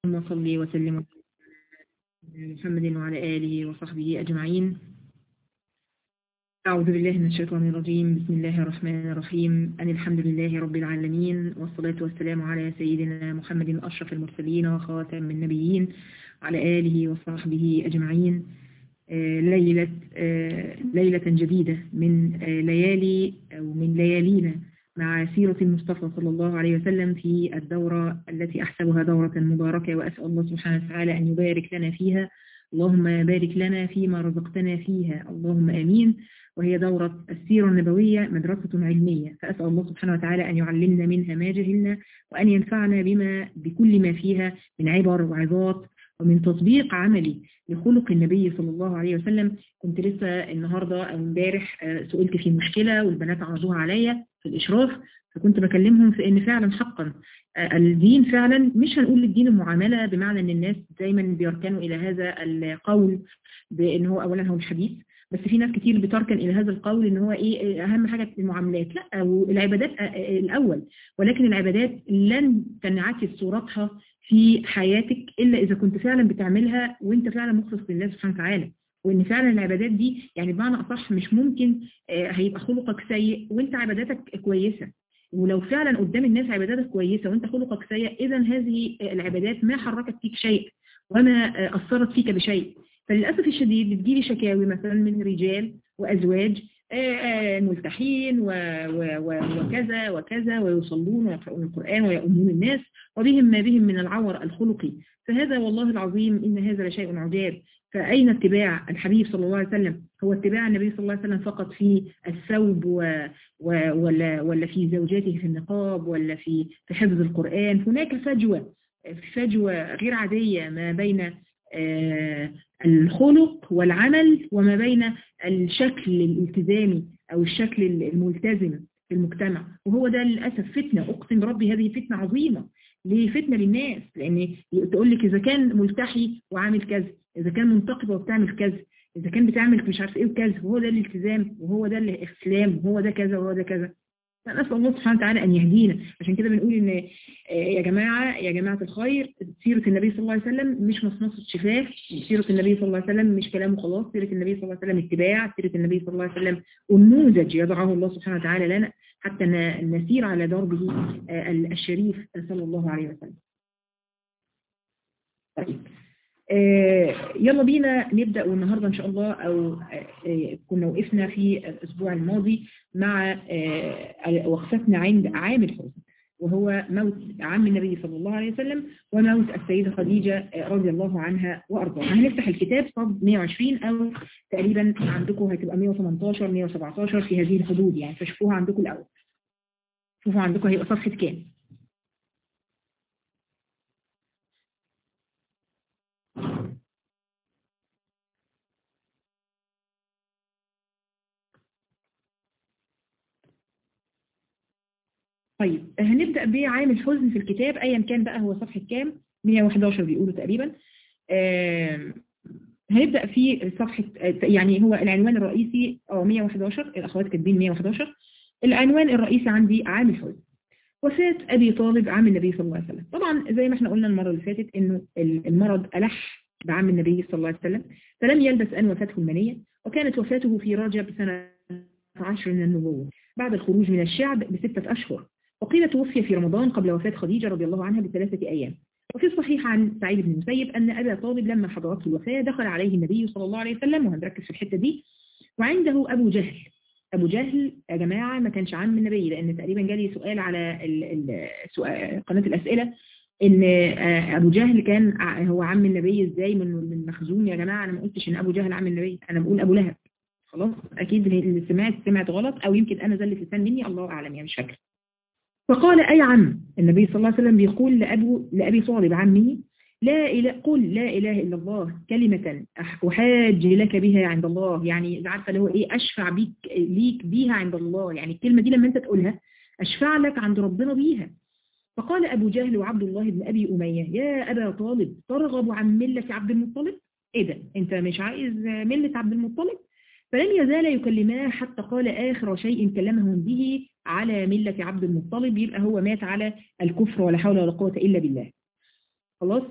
اللهم صل وسلم على محمد وعلى آله وصحبه أجمعين أعوذ بالله من الشيطان الرجيم بسم الله الرحمن الرحيم أن الحمد لله رب العالمين والصلاة والسلام على سيدنا محمد أشرف المرسلين وخاتم النبيين على آله وصحبه أجمعين ليلة ليلة جديدة من ليالي أو من ليالينا مع سيرة المصطفى صلى الله عليه وسلم في الدورة التي أحسبها دورة مباركة وأسأل الله سبحانه وتعالى أن يبارك لنا فيها اللهم بارك لنا فيما رزقتنا فيها اللهم آمين وهي دورة السيرة النبوية مدرسة علمية فأسأل الله سبحانه وتعالى أن يعلمنا منها ما جهلنا وأن ينفعنا بما بكل ما فيها من عبر وعظات ومن تطبيق عملي لخلق النبي صلى الله عليه وسلم كنت لسه النهاردة أو امبارح سئلت في مشكلة والبنات عرضوها عليا في الإشراف فكنت بكلمهم في أن فعلا حقا الدين فعلا مش هنقول الدين المعاملة بمعنى أن الناس دايما بيركنوا إلى هذا القول بأن هو أولا هو الحديث بس في ناس كتير بتركن إلى هذا القول إن هو إيه أهم حاجة المعاملات لا العبادات الأول ولكن العبادات لن تنعكس صورتها في حياتك إلا إذا كنت فعلا بتعملها وإنت فعلا مخلص لله سبحانه وتعالى وإن فعلا العبادات دي يعني بمعنى أصح مش ممكن هيبقى خلقك سيء وإنت عباداتك كويسة ولو فعلا قدام الناس عباداتك كويسة وإنت خلقك سيء إذا هذه العبادات ما حركت فيك شيء وما أثرت فيك بشيء فللأسف الشديد بتجيلي شكاوي مثلا من رجال وأزواج ملتحين وكذا وكذا ويصلون ويقرؤون القرآن ويؤمنون الناس وبهم ما بهم من العور الخلقي فهذا والله العظيم إن هذا لشيء عجاب فأين اتباع الحبيب صلى الله عليه وسلم هو اتباع النبي صلى الله عليه وسلم فقط في الثوب و و ولا, ولا في زوجاته في النقاب ولا في في حفظ القرآن هناك فجوة فجوة غير عادية ما بين الخلق والعمل وما بين الشكل الالتزامي أو الشكل الملتزم في المجتمع وهو ده للأسف فتنة أقسم بربي هذه فتنة عظيمة ليه فتنة للناس لأن تقول لك إذا كان ملتحي وعامل كذا إذا كان منتقبة وبتعمل كذا إذا كان بتعمل مش عارف إيه وكذا وهو ده الالتزام وهو ده الإسلام وهو ده كذا وهو ده كذا نسأل الله سبحانه وتعالى أن يهدينا عشان كده بنقول إن يا جماعة يا جماعة الخير سيرة النبي صلى الله عليه وسلم مش مصمصة شفاف سيرة النبي صلى الله عليه وسلم مش كلام وخلاص سيرة النبي صلى الله عليه وسلم اتباع سيرة النبي صلى الله عليه وسلم نموذج يضعه الله سبحانه وتعالى لنا حتى نسير على دربه الشريف صلى الله عليه وسلم طيب يلا بينا نبدأ والنهاردة إن شاء الله أو كنا وقفنا في الأسبوع الماضي مع وقفتنا عند عام الحزن وهو موت عم النبي صلى الله عليه وسلم وموت السيدة خديجة رضي الله عنها وأرضاها هنفتح الكتاب صد 120 أو تقريبا عندكم هتبقى 118 117 في هذه الحدود يعني فشوفوها عندكم الأول شوفوا عندكم هيبقى صفحة كام طيب هنبدأ بعام الحزن في الكتاب أيا كان بقى هو صفحة كام 111 بيقولوا تقريبا آه هنبدأ في صفحة يعني هو العنوان الرئيسي اه 111 الأخوات كاتبين 111 العنوان الرئيسي عندي عام الحزن وفاة أبي طالب عم النبي صلى الله عليه وسلم طبعا زي ما احنا قلنا المرة اللي فاتت إنه المرض ألح بعم النبي صلى الله عليه وسلم فلم يلبس أن وفاته المنية وكانت وفاته في رجب سنة 10 من النبوة بعد الخروج من الشعب بستة أشهر وقيل توفي في رمضان قبل وفاة خديجة رضي الله عنها بثلاثة أيام وفي الصحيح عن سعيد بن المسيب أن أبا طالب لما حضرته الوفاة دخل عليه النبي صلى الله عليه وسلم وهنركز في الحتة دي وعنده أبو جهل أبو جهل يا جماعة ما كانش عم النبي لأن تقريبا جالي سؤال على ال ال سؤال قناة الأسئلة إن أبو جهل كان هو عم النبي إزاي من من مخزون يا جماعة أنا ما قلتش إن أبو جهل عم النبي أنا بقول أبو لهب خلاص أكيد اللي سمعت سمعت غلط أو يمكن أنا زلت لسان مني الله أعلم يعني مش فاكره فقال أي عم النبي صلى الله عليه وسلم بيقول لأبو لأبي طالب عمه لا إله قل لا إله إلا الله كلمة أحاج لك بها عند الله يعني عارفة اللي هو إيه أشفع بيك ليك بيها عند الله يعني الكلمة دي لما أنت تقولها أشفع لك عند ربنا بيها فقال أبو جهل وعبد الله بن أبي أمية يا أبا طالب ترغب عن ملة عبد المطلب إيه ده أنت مش عايز ملة عبد المطلب فلم يزال يكلماه حتى قال آخر شيء كلمهم به على ملة عبد المطلب يبقى هو مات على الكفر ولا حول ولا قوة إلا بالله خلاص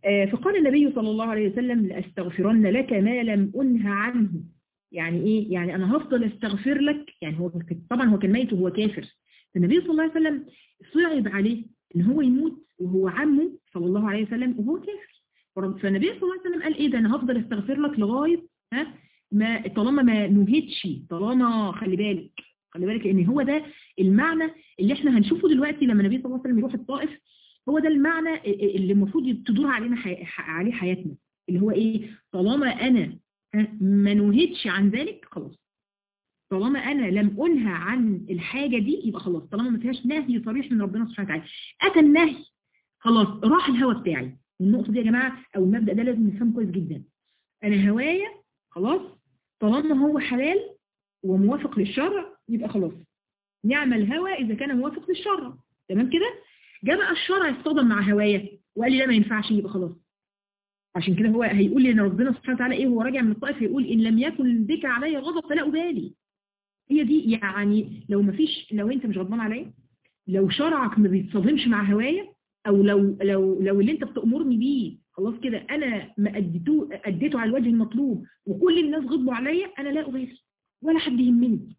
آه، فقال النبي صلى الله عليه وسلم لأستغفرن لك ما لم أنهى عنه يعني إيه؟ يعني أنا هفضل أستغفر لك يعني هو طبعا هو كان ميت وهو كافر النبي صلى الله عليه وسلم صعب عليه إن هو يموت وهو عمه صلى الله عليه وسلم وهو كافر فالنبي صلى الله عليه وسلم قال إيه ده أنا هفضل أستغفر لك لغاية ها ما طالما ما نهيتش طالما خلي بالك خلي بالك ان هو ده المعنى اللي احنا هنشوفه دلوقتي لما النبي صلى الله عليه وسلم يروح الطائف هو ده المعنى اللي المفروض تدور علينا حي... عليه حياتنا اللي هو ايه طالما انا ما نهيتش عن ذلك خلاص طالما انا لم انهى عن الحاجة دي يبقى خلاص طالما ما فيهاش نهي صريح من ربنا سبحانه وتعالى اتى النهي خلاص راح الهوى بتاعي النقطة دي يا جماعة او المبدأ ده لازم نفهمه كويس جدا انا هوايا خلاص طالما هو حلال وموافق للشرع يبقى خلاص نعم الهوى إذا كان موافق للشرع تمام كده جاء بقى الشرع اصطدم مع هوايا وقال لي لا ما ينفعش يبقى خلاص عشان كده هو هيقول لي ان ربنا سبحانه وتعالى ايه هو راجع من الطائف هيقول ان لم يكن بك علي غضب فلا ابالي هي دي يعني لو ما فيش لو انت مش غضبان عليا لو شرعك ما بيتصادمش مع هوايا او لو لو لو اللي انت بتأمرني بيه خلاص كده انا ما اديته اديته على الوجه المطلوب وكل الناس غضبوا عليا انا لا ابالي ولا حد يهمني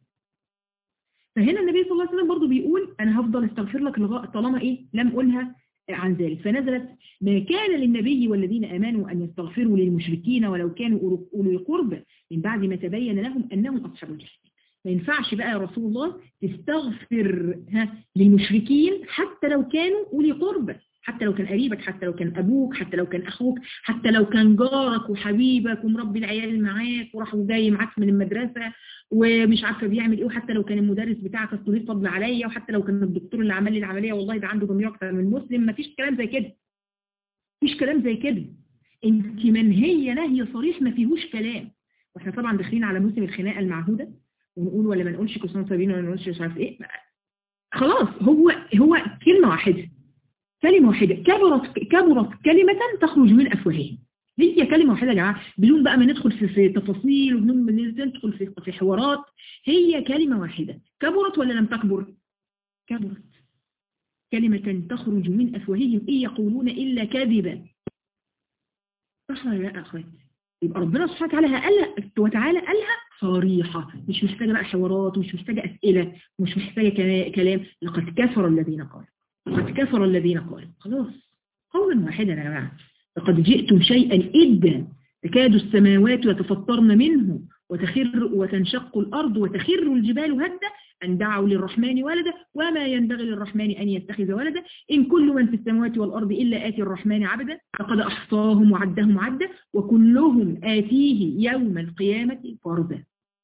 فهنا النبي صلى الله عليه وسلم برضه بيقول انا هفضل استغفر لك طالما ايه لم انهى عن ذلك فنزلت ما كان للنبي والذين امنوا ان يستغفروا للمشركين ولو كانوا اولي قرب من بعد ما تبين لهم انهم اصحاب الجحيم ما ينفعش بقى يا رسول الله تستغفر ها للمشركين حتى لو كانوا اولي قرب حتى لو كان قريبك حتى لو كان أبوك حتى لو كان أخوك حتى لو كان جارك وحبيبك ومربي العيال معاك وراح وجاي معاك من المدرسة ومش عارفة بيعمل إيه وحتى لو كان المدرس بتاعك استضيف فضل عليا وحتى لو كان الدكتور اللي عمل لي العملية والله ده عنده ضمير أكتر من مسلم مفيش كلام زي كده مفيش كلام زي كده انت من هي نهي صريح ما فيهوش كلام واحنا طبعا داخلين على موسم الخناقه المعهوده ونقول ولا ما نقولش كل سنه طيبين ولا ما نقولش مش عارف ايه خلاص هو هو كلمه واحده كلمة واحدة كبرت كبرت كلمة تخرج من أفواههم هي كلمة واحدة يا جماعة بدون بقى ما ندخل في, في تفاصيل وبدون ما ندخل في, في حوارات هي كلمة واحدة كبرت ولا لم تكبر كبرت كلمة تخرج من أفواههم إن يقولون إلا كاذبا صح ولا لا أخوات يبقى ربنا سبحانه وتعالى قالها وتعالى قالها صريحة مش محتاجة بقى حوارات ومش محتاجة أسئلة ومش محتاجة كلام لقد كفر الذين قالوا قد كفر الذين قالوا خلاص قولا واحدا يا جماعة لقد جئتم شيئا إدا تكاد السماوات يتفطرن منه وتخر وتنشق الأرض وتخر الجبال هدا أن دعوا للرحمن ولدا وما ينبغي للرحمن أن يتخذ ولدا إن كل من في السماوات والأرض إلا آتي الرحمن عبدا فقد أحصاهم وعدهم عدا وكلهم آتيه يوم القيامة فردا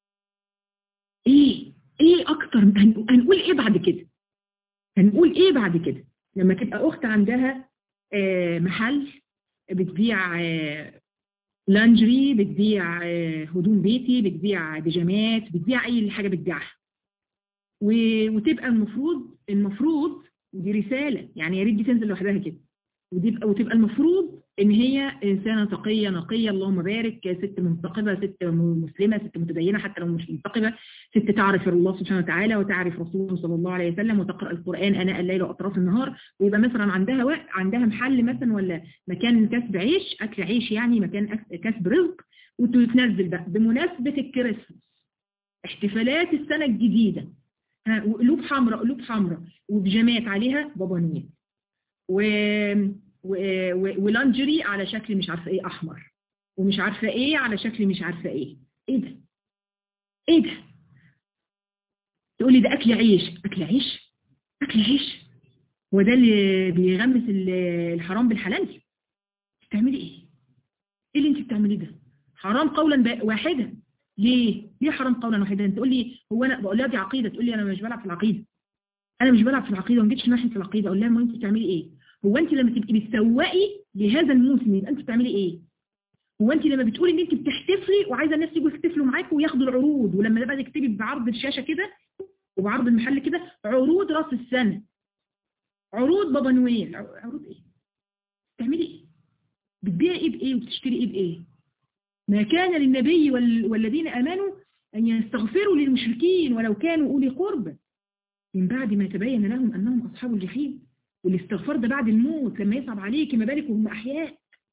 إيه إيه أكتر هنقول إيه بعد كده هنقول ايه بعد كده لما تبقى اخت عندها محل بتبيع لانجري بتبيع هدوم بيتي بتبيع بيجامات بتبيع اي حاجه بتبيعها وتبقى المفروض المفروض دي رساله يعني يا ريت دي تنزل لوحدها كده وتبقى وتبقى المفروض ان هي انسانه تقيه نقيه اللهم بارك ست منتقبه ست مسلمه ست متدينه حتى لو مش منتقبه ست تعرف الله سبحانه وتعالى وتعرف رسوله صلى الله عليه وسلم وتقرا القران اناء الليل واطراف النهار ويبقى مثلا عندها وقت عندها محل مثلا ولا مكان كسب عيش اكل عيش يعني مكان كسب رزق وتنزل بقى بمناسبه الكريسماس احتفالات السنه الجديده ها وقلوب حمراء قلوب حمراء وبيجامات عليها بابا نويل و... و... و... ولانجري على شكل مش عارفه ايه احمر ومش عارفه ايه على شكل مش عارفه ايه ايه ده ايه ده تقولي ده اكل عيش اكل عيش اكل عيش هو ده اللي بيغمس الحرام بالحلال بتعملي ايه ايه اللي انت بتعمليه ده حرام قولا واحدا ليه ليه حرام قولا واحدا تقول لي هو انا بقول لها دي عقيده تقول لي انا مش بلعب في العقيده انا مش بلعب في العقيده وما جيتش ناحيه العقيده اقول لها ما انت بتعملي ايه هو انت لما تبقي بتسوقي لهذا الموسم يبقى انت بتعملي ايه هو انت لما بتقولي ان انت بتحتفلي وعايزه الناس يجوا يحتفلوا معاكي وياخدوا العروض ولما بقى تكتبي بعرض الشاشه كده وبعرض المحل كده عروض راس السنه عروض بابا نويل عروض ايه بتعملي ايه بتبيعي ايه بايه وبتشتري ايه بايه ما كان للنبي وال... والذين امنوا ان يستغفروا للمشركين ولو كانوا اولي قرب من بعد ما تبين لهم انهم اصحاب الجحيم والاستغفار ده بعد الموت لما يصعب عليك ما بالك وهم احياء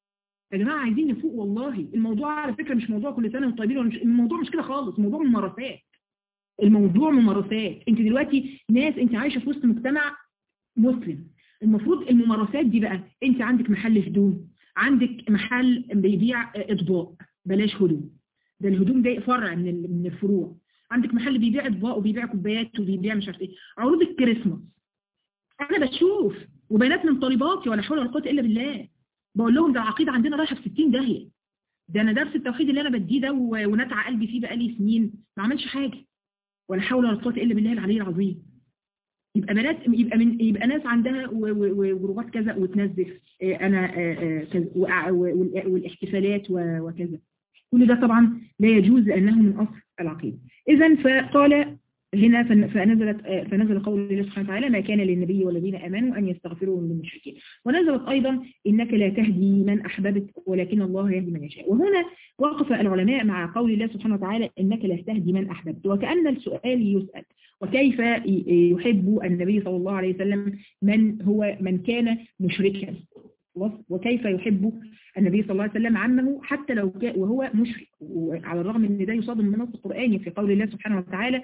يا جماعة عايزين نفوق والله الموضوع على فكرة مش موضوع كل سنة وطيبين ولا مش الموضوع مش كده خالص الموضوع ممارسات الموضوع ممارسات انت دلوقتي ناس انت عايشة في وسط مجتمع مسلم المفروض الممارسات دي بقى انت عندك محل هدوم عندك محل بيبيع اطباق بلاش هدوم ده الهدوم ده فرع من من الفروع عندك محل بيبيع اطباق وبيبيع كوبايات وبيبيع مش عارف ايه عروض الكريسماس انا بشوف وبنات من طالباتي ولا حول ولا قوه الا بالله بقول لهم ده العقيده عندنا رايحه في 60 داهيه ده انا درس التوحيد اللي انا بديه ده ونتع قلبي فيه بقالي سنين ما عملش حاجه ولا حول ولا قوه الا بالله العلي العظيم يبقى بنات يبقى من يبقى ناس عندها وجروبات كذا وتنزف انا كذا والاحتفالات وكذا كل ده طبعا لا يجوز لانه من اصل العقيده اذا فقال هنا فنزلت فنزل قول الله سبحانه وتعالى ما كان للنبي والذين امنوا ان يستغفروا للمشركين ونزلت ايضا انك لا تهدي من احببت ولكن الله يهدي من يشاء وهنا وقف العلماء مع قول الله سبحانه وتعالى انك لا تهدي من احببت وكان السؤال يسال وكيف يحب النبي صلى الله عليه وسلم من هو من كان مشركا وكيف يحب النبي صلى الله عليه وسلم عمه حتى لو كان وهو مشرك وعلى الرغم ان ده يصادم من نص القرآن في قول الله سبحانه وتعالى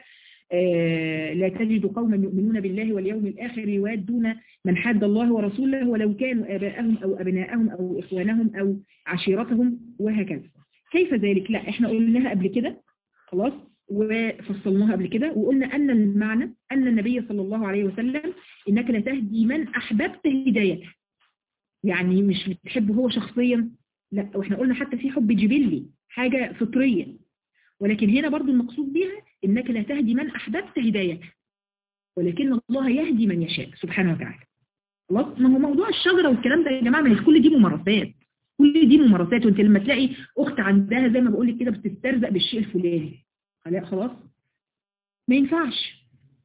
آه لا تجد قوما يؤمنون بالله واليوم الآخر يوادون من حد الله ورسوله ولو كانوا آباءهم أو أبناءهم أو إخوانهم أو عشيرتهم وهكذا كيف ذلك؟ لا احنا قلناها قبل كده خلاص وفصلناها قبل كده وقلنا أن المعنى أن النبي صلى الله عليه وسلم إنك لا تهدي من أحببت هدايته يعني مش بتحبه هو شخصيا لا واحنا قلنا حتى في حب جبلي حاجة فطرية ولكن هنا برضو المقصود بها إنك لا تهدي من أحببت هدايته ولكن الله يهدي من يشاء سبحانه وتعالى خلاص ما هو موضوع الشجرة والكلام ده يا جماعة من كل دي ممارسات كل دي ممارسات وانت لما تلاقي أخت عندها زي ما بقول لك كده بتسترزق بالشيء الفلاني خلاص ما ينفعش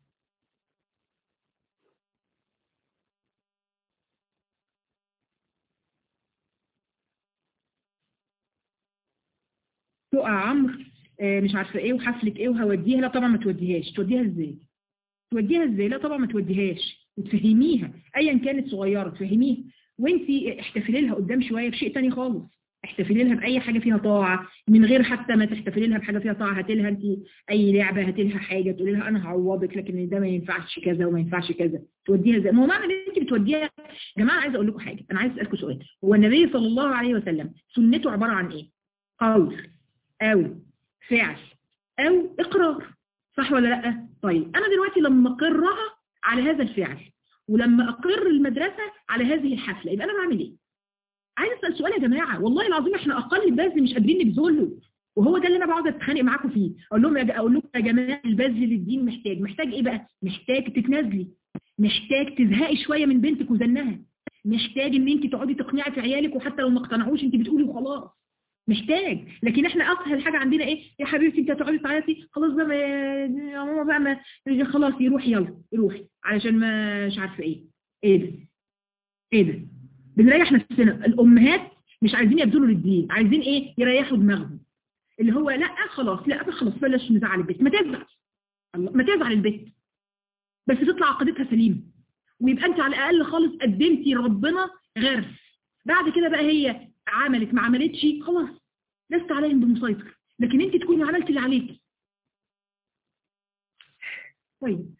تقع عمرو مش عارفه ايه وحفلك ايه وهوديها لا طبعا ما توديهاش توديها ازاي توديها ازاي لا طبعا ما توديهاش وتفهميها ايا كانت صغيره تفهميها وانت احتفلي لها قدام شويه بشيء تاني خالص احتفلي لها باي حاجه فيها طاعه من غير حتى ما تحتفلي لها بحاجه فيها طاعه هاتي لها انت اي لعبه هاتي لها حاجه تقولي لها انا هعوضك لكن ده ما ينفعش كذا وما ينفعش كذا توديها زي ما هو معنى ان انت بتوديها يا جماعه عايزه اقول لكم حاجه انا عايز اسالكم سؤال هو النبي صلى الله عليه وسلم سنته عباره عن ايه قول او فعل او اقرار صح ولا لا طيب انا دلوقتي لما اقرها على هذا الفعل ولما اقر المدرسه على هذه الحفله يبقى انا بعمل ايه عايز اسال سؤال يا جماعه والله العظيم احنا اقل بذل مش قادرين نبذله وهو ده اللي انا بقعد اتخانق معاكم فيه اقول لهم يا اقول لكم يا جماعه البذل للدين محتاج محتاج ايه بقى محتاج تتنازلي محتاج تزهقي شويه من بنتك وزنها محتاج ان انت تقعدي تقنعي في عيالك وحتى لو ما اقتنعوش انت بتقولي وخلاص محتاج لكن احنا اسهل حاجه عندنا ايه يا حبيبتي انت هتقعدي تعيطي خلاص بقى يا ماما بقى ما خلاص يروح يلا روحي علشان ما مش عارفه ايه ايه ده ايه ده بنريح نفسنا الامهات مش عايزين يبذلوا للدين عايزين ايه يريحوا دماغهم اللي هو لا خلاص لا خلاص بلاش نزعل البيت ما تزعل ما تزعل البيت بس تطلع عقيدتها سليمه ويبقى انت على الاقل خالص قدمتي ربنا غرس بعد كده بقى هي عملت ما عملتش خلاص لست عليهم بمسيطر لكن انت تكوني عملت اللي عليك طيب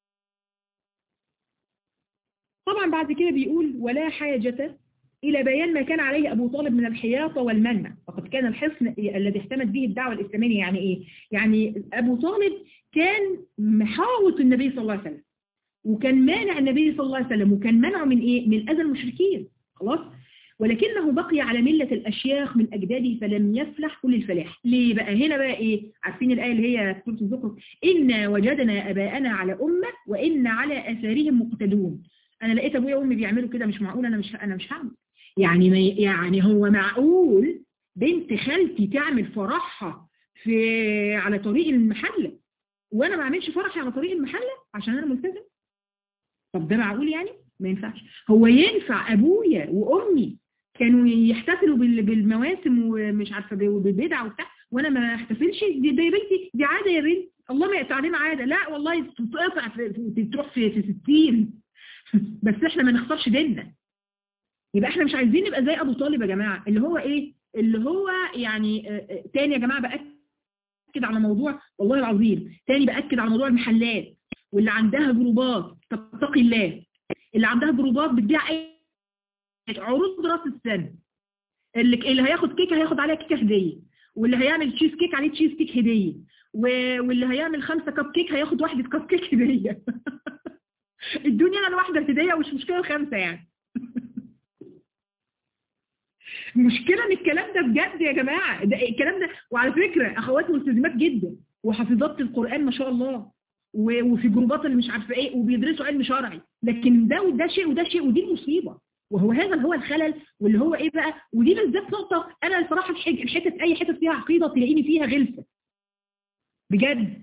طبعا بعد كده بيقول ولا حاجة إلى بيان ما كان عليه أبو طالب من الحياطة والمنع فقد كان الحصن الذي احتمت به الدعوة الإسلامية يعني إيه؟ يعني أبو طالب كان محاوط النبي صلى الله عليه وسلم وكان مانع النبي صلى الله عليه وسلم وكان منعه من إيه؟ من أذى المشركين خلاص؟ ولكنه بقي على ملة الأشياخ من أجداده فلم يفلح كل الفلاح ليه بقى هنا بقى إيه عارفين الآية اللي هي سورة الزخرف إنا وجدنا أباءنا على أمة وإن على أثارهم مقتدون أنا لقيت أبويا وأمي بيعملوا كده مش معقول أنا مش أنا مش هعمل يعني ما يعني هو معقول بنت خالتي تعمل فرحها في على طريق المحلة وأنا ما أعملش فرحي على طريق المحلة عشان أنا ملتزم طب ده معقول يعني ما ينفعش هو ينفع أبويا وأمي كانوا يحتفلوا بالمواسم ومش عارفه بالبدع وبتاع وانا ما احتفلش دي, دي يا بنتي دي عاده يا بنتي الله ما يقطع علينا عاده لا والله تقطع في تروح في, في 60 بس احنا ما نخسرش ديننا يبقى احنا مش عايزين نبقى زي ابو طالب يا جماعه اللي هو ايه اللي هو يعني آه، آه، تاني يا جماعه باكد على موضوع والله العظيم تاني باكد على موضوع المحلات واللي عندها جروبات تتقي الله اللي عندها جروبات بتبيع ايه عروض راس السنه اللي اللي هياخد كيكه هياخد عليها كيكه هديه واللي هيعمل تشيز كيك عليه تشيز كيك هديه و- واللي هيعمل خمسه كب كيك هياخد واحده كب كيك هديه الدنيا انا واحده هديه ومش مشكله خمسه يعني المشكله ان الكلام ده بجد يا جماعه ده الكلام ده وعلى فكره اخوات ملتزمات جدا وحافظات القران ما شاء الله و- وفي جروبات اللي مش عارفه ايه وبيدرسوا علم شرعي لكن ده وده شيء وده شيء ودي المصيبه وهو هذا اللي هو الخلل واللي هو ايه بقى ودي بالذات نقطه انا الصراحه الحج- الحته اي حته فيها عقيده تلاقيني فيها غلسه بجد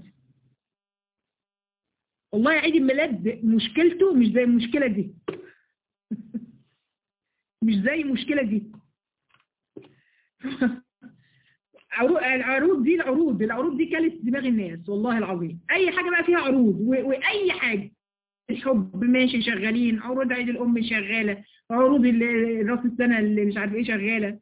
والله عيد الميلاد مشكلته مش زي المشكله دي مش زي المشكله دي عرو- العروض دي العروض العروض دي كانت دماغ الناس والله العظيم اي حاجه بقى فيها عروض و- واي حاجه الحب ماشي شغالين عروض عيد الام شغاله عروض ال- راس السنه اللي مش عارف ايه شغاله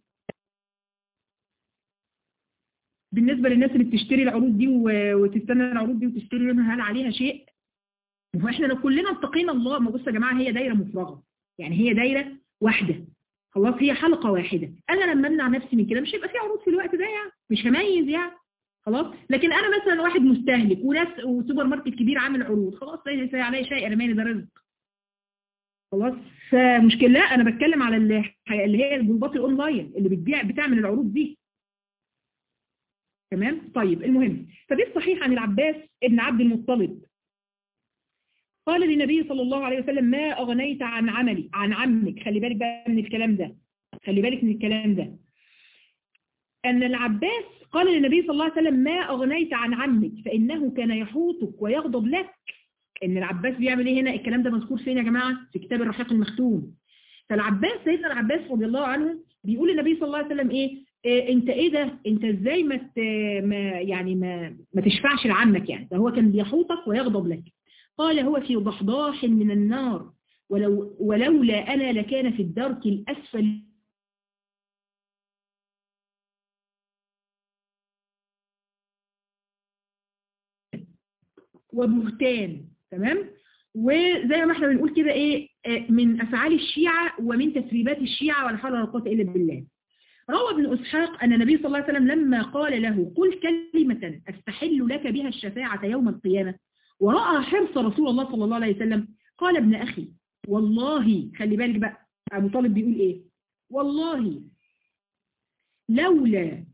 بالنسبه للناس اللي بتشتري العروض دي و- وتستنى العروض دي وتشتري منها هل عليها شيء هو احنا لو كلنا اتقينا الله ما بصوا يا جماعه هي دايره مفرغه يعني هي دايره واحده خلاص هي حلقه واحده انا لما امنع نفسي من كده مش هيبقى في عروض في الوقت ده يعني مش هميز يعني خلاص لكن انا مثلا واحد مستهلك وناس وسوبر ماركت كبير عامل عروض خلاص ليس عليه شيء انا مالي ده رزق خلاص فمشكلة لا انا بتكلم على اللي اللي هي الجروبات الاونلاين اللي بتبيع بتعمل العروض دي تمام طيب المهم فدي الصحيح عن العباس ابن عبد المطلب قال للنبي صلى الله عليه وسلم ما أغنيت عن عملي عن عمك خلي بالك بقى من الكلام ده خلي بالك من الكلام ده أن العباس قال للنبي صلى الله عليه وسلم ما أغنيت عن عمك فإنه كان يحوطك ويغضب لك إن العباس بيعمل إيه هنا الكلام ده مذكور فين يا جماعة في كتاب الرحيق المختوم فالعباس سيدنا العباس رضي الله عنه بيقول للنبي صلى الله عليه وسلم إيه, إيه انت ايه ده انت ازاي ما, ما يعني ما, ما تشفعش لعمك يعني فهو كان بيحوطك ويغضب لك قال هو في ضحضاح من النار ولو ولولا أنا لكان في الدرك الأسفل وبهتان تمام وزي ما احنا بنقول كده ايه من افعال الشيعة ومن تسريبات الشيعة ولا حول ولا قوه الا بالله روى ابن اسحاق ان النبي صلى الله عليه وسلم لما قال له قل كلمة استحل لك بها الشفاعة يوم القيامة ورأى حرص رسول الله صلى الله عليه وسلم قال ابن أخي والله خلي بالك بقى أبو طالب بيقول إيه والله لولا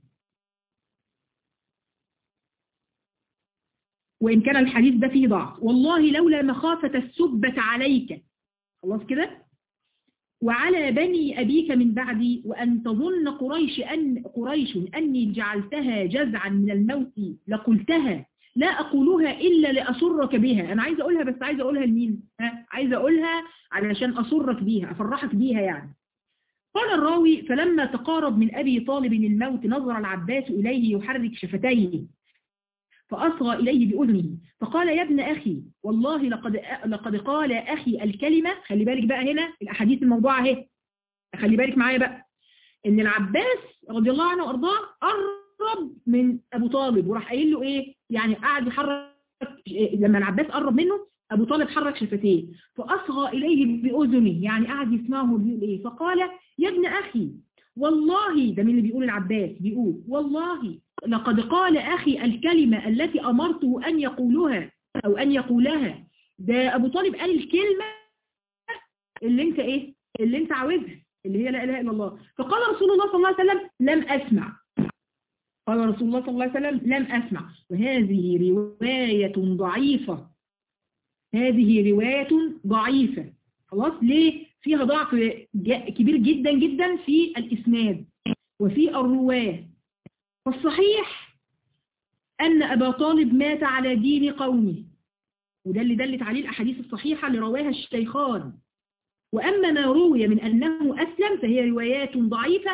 وإن كان الحديث ده فيه ضعف والله لولا مخافة السبة عليك خلاص كده وعلى بني أبيك من بعدي وأن تظن قريش أن قريش أني جعلتها جزعا من الموت لقلتها لا أقولها إلا لأسرك بها أنا عايزة أقولها بس عايزة أقولها لمين ها؟ عايزة أقولها علشان أسرك بيها أفرحك بيها يعني قال الراوي فلما تقارب من أبي طالب الموت نظر العباس إليه يحرك شفتيه فأصغى إليه بأذنه فقال يا ابن أخي والله لقد لقد قال أخي الكلمة خلي بالك بقى هنا الأحاديث الموضوعة اهي خلي بالك معايا بقى إن العباس رضي الله عنه وأرضاه قرب من أبو طالب وراح قايل له إيه يعني قعد يحرك لما العباس قرب منه أبو طالب حرك شفتيه فأصغى إليه بأذنه يعني قعد يسمعه بيقول إيه فقال يا ابن أخي والله ده مين اللي بيقول العباس بيقول والله لقد قال أخي الكلمة التي أمرته أن يقولها أو أن يقولها ده أبو طالب قال الكلمة اللي انت إيه اللي انت عاوزها اللي هي لا إله إلا الله فقال رسول الله صلى الله عليه وسلم لم أسمع قال رسول الله صلى الله عليه وسلم لم أسمع وهذه رواية ضعيفة هذه رواية ضعيفة خلاص ليه فيها ضعف كبير جدا جدا في الإسناد وفي الرواه والصحيح أن أبا طالب مات على دين قومه وده اللي دلت عليه الأحاديث الصحيحة اللي رواها الشيخان وأما ما روي من أنه أسلم فهي روايات ضعيفة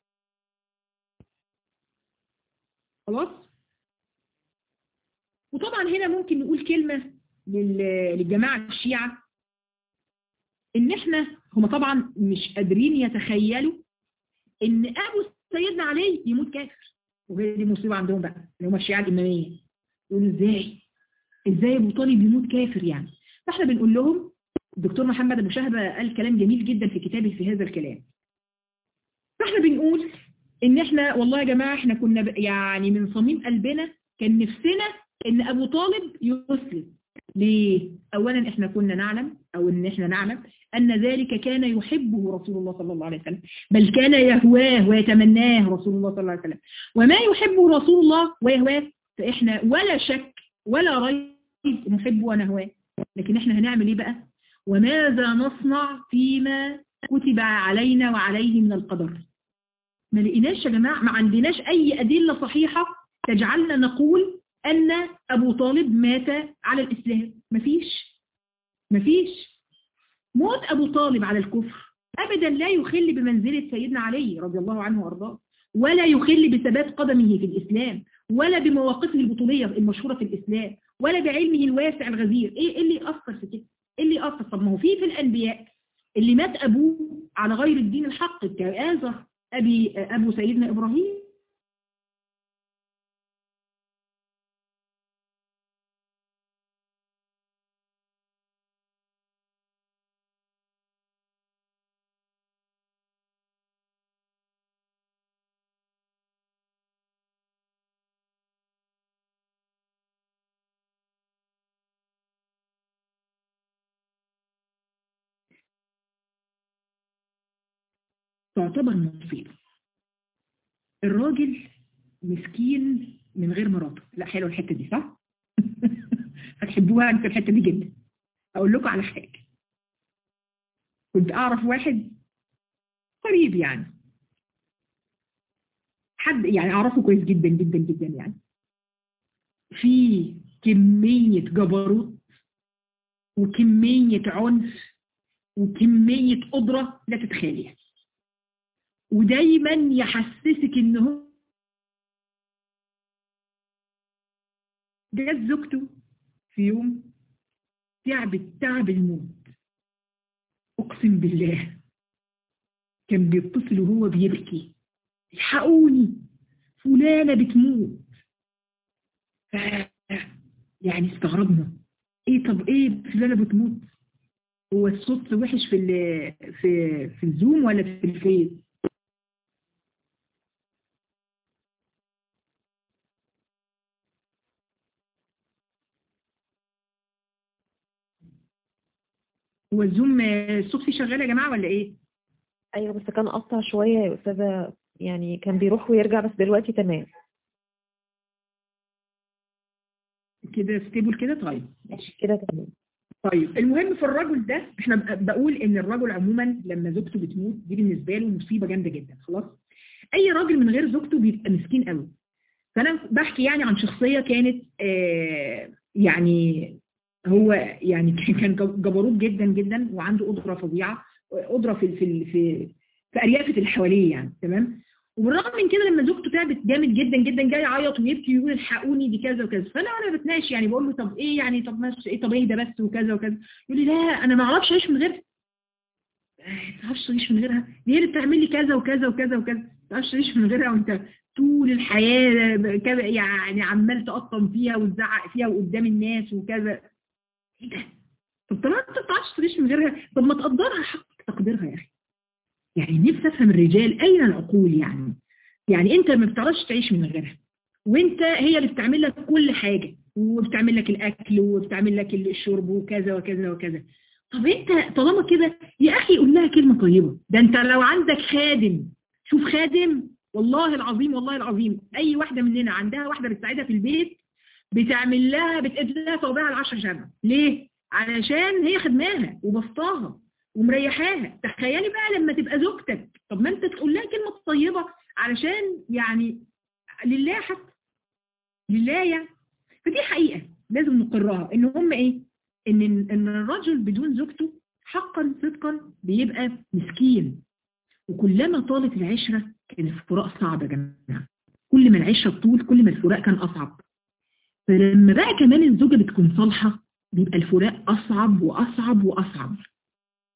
خلاص وطبعا هنا ممكن نقول كلمة للجماعة الشيعة ان احنا هم طبعا مش قادرين يتخيلوا ان ابو سيدنا علي يموت كافر وهي دي مصيبة عندهم بقى اللي هم الشيعة الإمامية يقولوا ازاي ازاي ابو طالب يموت كافر يعني فاحنا بنقول لهم الدكتور محمد ابو شهبة قال كلام جميل جدا في كتابه في هذا الكلام فاحنا بنقول ان احنا والله يا جماعة احنا كنا يعني من صميم قلبنا كان نفسنا ان ابو طالب يسلم ليه اولا احنا كنا نعلم او ان احنا نعلم ان ذلك كان يحبه رسول الله صلى الله عليه وسلم بل كان يهواه ويتمناه رسول الله صلى الله عليه وسلم وما يحبه رسول الله ويهواه فاحنا ولا شك ولا ريب نحبه ونهواه لكن احنا هنعمل ايه بقى وماذا نصنع فيما كتب علينا وعليه من القدر ما لقيناش يا جماعة ما عندناش أي أدلة صحيحة تجعلنا نقول أن أبو طالب مات على الإسلام مفيش مفيش موت أبو طالب على الكفر أبدا لا يخل بمنزلة سيدنا علي رضي الله عنه وأرضاه ولا يخل بثبات قدمه في الإسلام ولا بمواقفه البطولية المشهورة في الإسلام ولا بعلمه الواسع الغزير إيه اللي يأثر في كده إيه اللي يأثر طب ما هو في في الأنبياء اللي مات أبوه على غير الدين الحق كآزر أبي أبو سيدنا إبراهيم تعتبر مصيبة الراجل مسكين من غير مراته لا حلوه الحته دي صح هتحبوها انت الحته دي جدا اقول لكم على حاجه كنت اعرف واحد قريب يعني حد يعني اعرفه كويس جدا جدا جدا يعني في كميه جبروت وكميه عنف وكميه قدره لا تتخيليها ودايما يحسسك ان هو جت زوجته في يوم تعبت تعب الموت اقسم بالله كان بيتصل وهو بيبكي الحقوني فلانة بتموت يعني استغربنا ايه طب ايه فلانة بتموت هو الصوت وحش في في في الزوم ولا في الفيس هو الزوم الصوت فيه شغال يا جماعة ولا ايه ايوه بس كان قطع شوية يا استاذة يعني كان بيروح ويرجع بس دلوقتي تمام كده ستيبل كده طيب ماشي كده تمام طيب المهم في الرجل ده احنا بقول ان الرجل عموما لما زوجته بتموت دي بالنسبة له مصيبة جامدة جدا خلاص اي راجل من غير زوجته بيبقى مسكين قوي فانا بحكي يعني عن شخصية كانت آه يعني هو يعني كان جبروت جدا جدا وعنده قدرة فظيعة قدرة في في في في أريافة اللي حواليه يعني تمام وبالرغم من كده لما زوجته تعبت جامد جدا جدا جاي يعيط ويبكي ويقول الحقوني دي كذا وكذا فانا وانا بتناقش يعني بقول له طب ايه يعني طب ماشي ايه طب ايه ده بس وكذا وكذا يقول لي لا انا ما اعرفش اعيش من غيرها ما تعرفش تعيش من غيرها دي هي اللي بتعمل لي كذا وكذا وكذا وكذا ما تعرفش تعيش من غيرها وانت طول الحياة يعني عمال تقطم فيها وتزعق فيها وقدام الناس وكذا ايه ده طب طالما انت ما بتعرفش تعيش من غيرها طب ما تقدرها حق تقديرها يا اخي يعني نفسي افهم الرجال اين العقول يعني يعني انت ما بتعرفش تعيش من غيرها وانت هي اللي بتعمل لك كل حاجة وبتعمل لك الاكل وبتعمل لك الشرب وكذا وكذا وكذا طب انت طالما كده يا اخي قول لها كلمة طيبة ده انت لو عندك خادم شوف خادم والله العظيم والله العظيم اي واحدة مننا عندها واحدة بتساعدها في البيت بتعمل لها بتقد لها صوابعها العشر شمع ليه علشان هي خدماها وبسطاها ومريحاها تخيلي بقى لما تبقى زوجتك طب ما انت تقول لها كلمة طيبة علشان يعني لله حتى لله يعني فدي حقيقة لازم نقرها ان هم ايه ان ان الرجل بدون زوجته حقا صدقا بيبقى مسكين وكلما طالت العشرة كان الفراق صعب يا جماعة كل ما العشرة طول كل ما الفراق كان أصعب فلما بقى كمان الزوجة بتكون صالحة بيبقى الفراق أصعب وأصعب وأصعب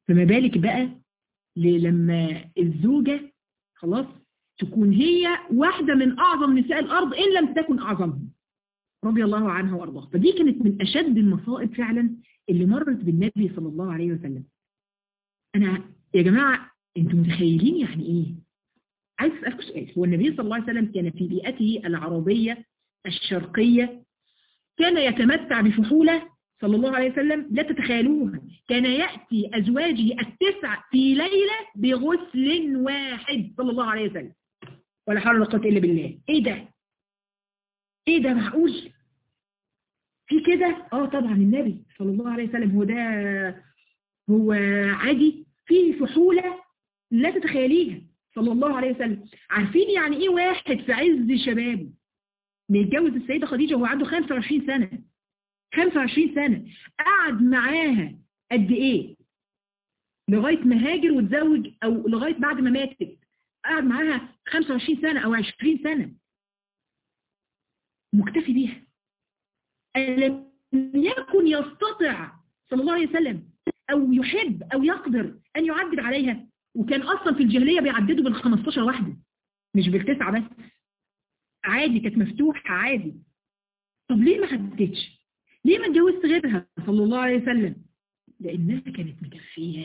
فما بالك بقى لما الزوجة خلاص تكون هي واحدة من أعظم نساء الأرض إن لم تكن أعظمهم رضي الله عنها وأرضاها فدي كانت من أشد المصائب فعلا اللي مرت بالنبي صلى الله عليه وسلم أنا يا جماعة أنتم متخيلين يعني إيه عايز أسألكم سؤال هو النبي صلى الله عليه وسلم كان في بيئته العربية الشرقية كان يتمتع بفحولة صلى الله عليه وسلم لا تتخيلوها كان يأتي أزواجه التسع في ليلة بغسل واحد صلى الله عليه وسلم ولا حول ولا قوة إلا بالله إيه ده إيه ده معقول في كده آه طبعا النبي صلى الله عليه وسلم هو ده هو عادي في فحولة لا تتخيليها صلى الله عليه وسلم عارفين يعني إيه واحد في عز شبابه متجوز السيدة خديجة وهو عنده 25 سنة 25 سنة قعد معاها قد ايه لغاية ما هاجر وتزوج او لغاية بعد ما ماتت قعد معاها 25 سنة او 20 سنة مكتفي بيها ألم يكن يستطع صلى الله عليه وسلم او يحب او يقدر ان يعدد عليها وكان اصلا في الجاهلية بيعددوا بال 15 واحدة مش بالتسعة بس عادي كانت مفتوحة عادي طب ليه ما حددتش ليه ما اتجوزت غيرها صلى الله عليه وسلم لانها كانت مكفيه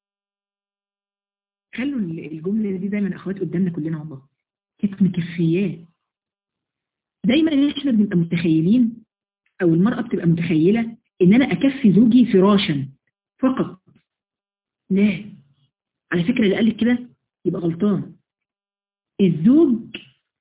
خلوا الجمله دي دايما اخوات قدامنا كلنا والله كانت مكفياه دايما احنا بنبقى متخيلين او المراه بتبقى متخيله ان انا اكفي زوجي فراشا فقط لا على فكره اللي قال لك كده يبقى غلطان الزوج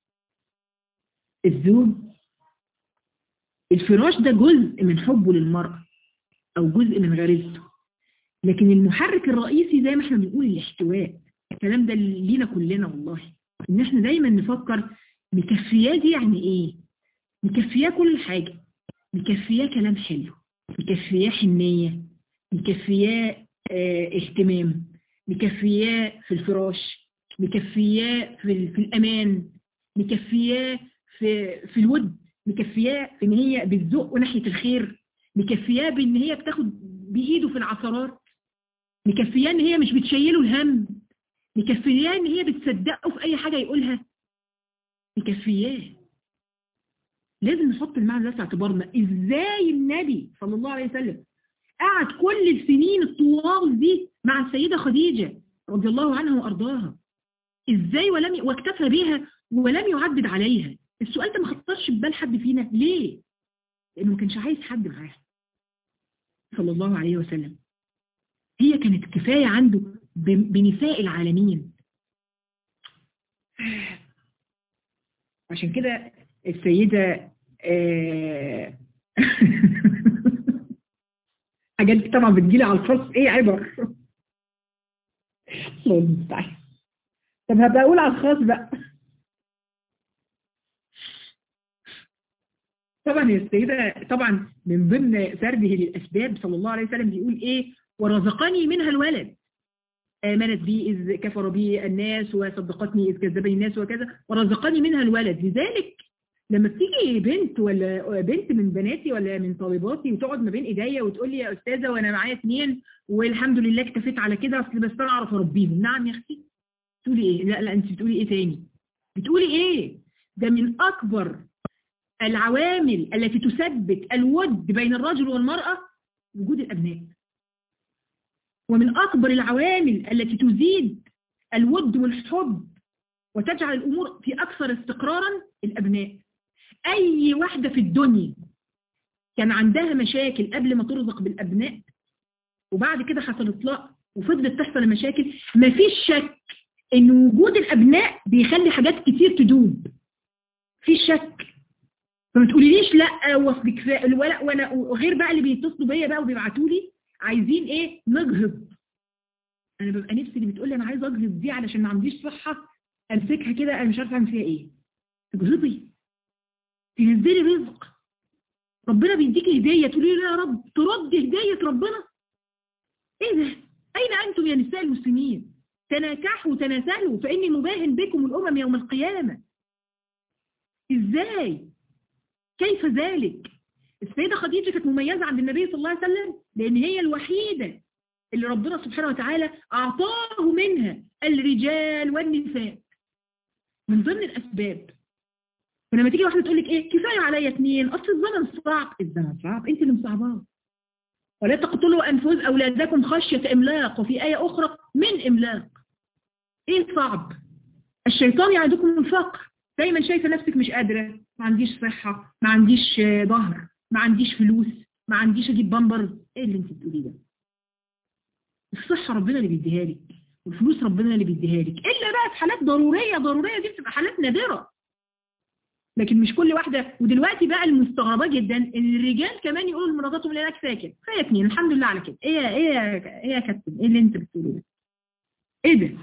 الزوج الفراش ده جزء من حبه للمرأة أو جزء من غريزته لكن المحرك الرئيسي زي ما احنا بنقول الاحتواء الكلام ده لينا كلنا والله ان احنا دايما نفكر مكفياه دي يعني ايه مكفياه كل حاجة مكفياه كلام حلو مكفياه حنية مكفياه اه اهتمام مكفياه في الفراش مكفياه في, في الأمان مكفياه في, في الود مكفياه ان هي بتزق ناحية الخير مكفياه بان هي بتاخد بايده في العثرات مكفياه ان هي مش بتشيله الهم مكفياه ان هي بتصدقه في اي حاجة يقولها مكفياه لازم نحط المعنى ده في اعتبارنا ازاي النبي صلى الله عليه وسلم قعد كل السنين الطوال دي مع السيدة خديجة رضي الله عنها وارضاها ازاي ولم واكتفى بها ولم يعدد عليها السؤال ده ما خطرش ببال حد فينا ليه لانه ما كانش عايز حد معاه صلى الله عليه وسلم هي كانت كفاية عنده بنساء العالمين عشان كده السيدة آه حاجات طبعا بتجيلي على الخاص ايه عبر الله المستعان طب هبقى اقول على الخاص بقى طبعا السيدة طبعا من ضمن سرده للأسباب صلى الله عليه وسلم بيقول إيه ورزقني منها الولد آمنت بي إذ كفر بي الناس وصدقتني إذ كذبني الناس وكذا ورزقني منها الولد لذلك لما بتيجي بنت ولا بنت من بناتي ولا من طالباتي وتقعد ما بين ايديا وتقول لي يا استاذه وانا معايا اثنين والحمد لله اكتفيت على كده اصل بس انا اعرف اربيهم نعم يا اختي بتقولي ايه لا لا انت بتقولي ايه تاني بتقولي ايه ده من اكبر العوامل التي تثبت الود بين الرجل والمرأة وجود الأبناء ومن أكبر العوامل التي تزيد الود والحب وتجعل الأمور في أكثر استقرارا الأبناء أي واحدة في الدنيا كان عندها مشاكل قبل ما ترزق بالأبناء وبعد كده حصل اطلاق وفضلت تحصل المشاكل مفيش شك ان وجود الأبناء بيخلي حاجات كتير تدوب في شك فما تقوليليش لا واصل كفايه الولد وانا وغير بقى اللي بيتصلوا بيا بقى وبيبعتوا لي عايزين ايه نجهض انا ببقى نفسي اللي بتقول لي انا عايز اجهض دي علشان ما عنديش صحه امسكها كده انا مش عارفه اعمل فيها ايه تجهضي تنزلي رزق ربنا بيديكي هديه تقولي له يا رب ترد هديه ربنا ايه ده اين انتم يا نساء المسلمين تناكحوا وتناسلوا فاني مباهن بكم الامم يوم القيامه ازاي كيف ذلك السيدة خديجة كانت مميزة عند النبي صلى الله عليه وسلم لأن هي الوحيدة اللي ربنا سبحانه وتعالى أعطاه منها الرجال والنساء من ضمن الأسباب فلما تيجي واحدة تقول لك إيه كفاية عليا اثنين أصل الزمن صعب الزمن صعب أنت اللي مصعباه ولا تقتلوا أنفس أولادكم خشية إملاق وفي آية أخرى من إملاق إيه صعب الشيطان يعدكم الفقر دايما شايفة نفسك مش قادرة ما عنديش صحة ما عنديش ظهر ما عنديش فلوس ما عنديش أجيب بامبرز إيه اللي أنت بتقوليه ده الصحة ربنا اللي بيديها لك والفلوس ربنا اللي بيديها لك إلا بقى في حالات ضرورية ضرورية دي بتبقى حالات نادرة لكن مش كل واحدة ودلوقتي بقى المستغربة جدا ان الرجال كمان يقولوا لمراتاتهم لك ساكت كفايه اتنين الحمد لله على كده ايه ايه ايه يا كابتن ايه اللي انت بتقوله ده ايه ده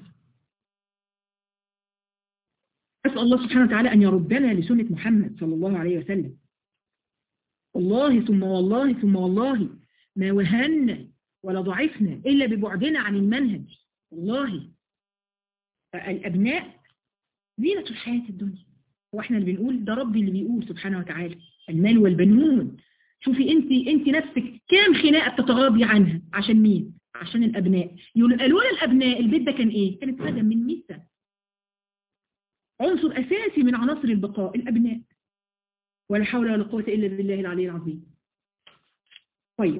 اسال الله سبحانه وتعالى ان يردنا لسنة محمد صلى الله عليه وسلم والله ثم والله ثم والله ما وهنا ولا ضعفنا الا ببعدنا عن المنهج والله الابناء زينة الحياة الدنيا واحنا اللي بنقول ده ربي اللي بيقول سبحانه وتعالى المال والبنون شوفي انت انت نفسك كام خناقه بتتغاضي عنها عشان مين عشان الابناء يقولوا لولا الابناء البيت ده كان ايه كانت اتهدم من 100 سنه عنصر اساسي من عناصر البقاء الابناء ولا حول ولا قوه الا بالله العلي العظيم طيب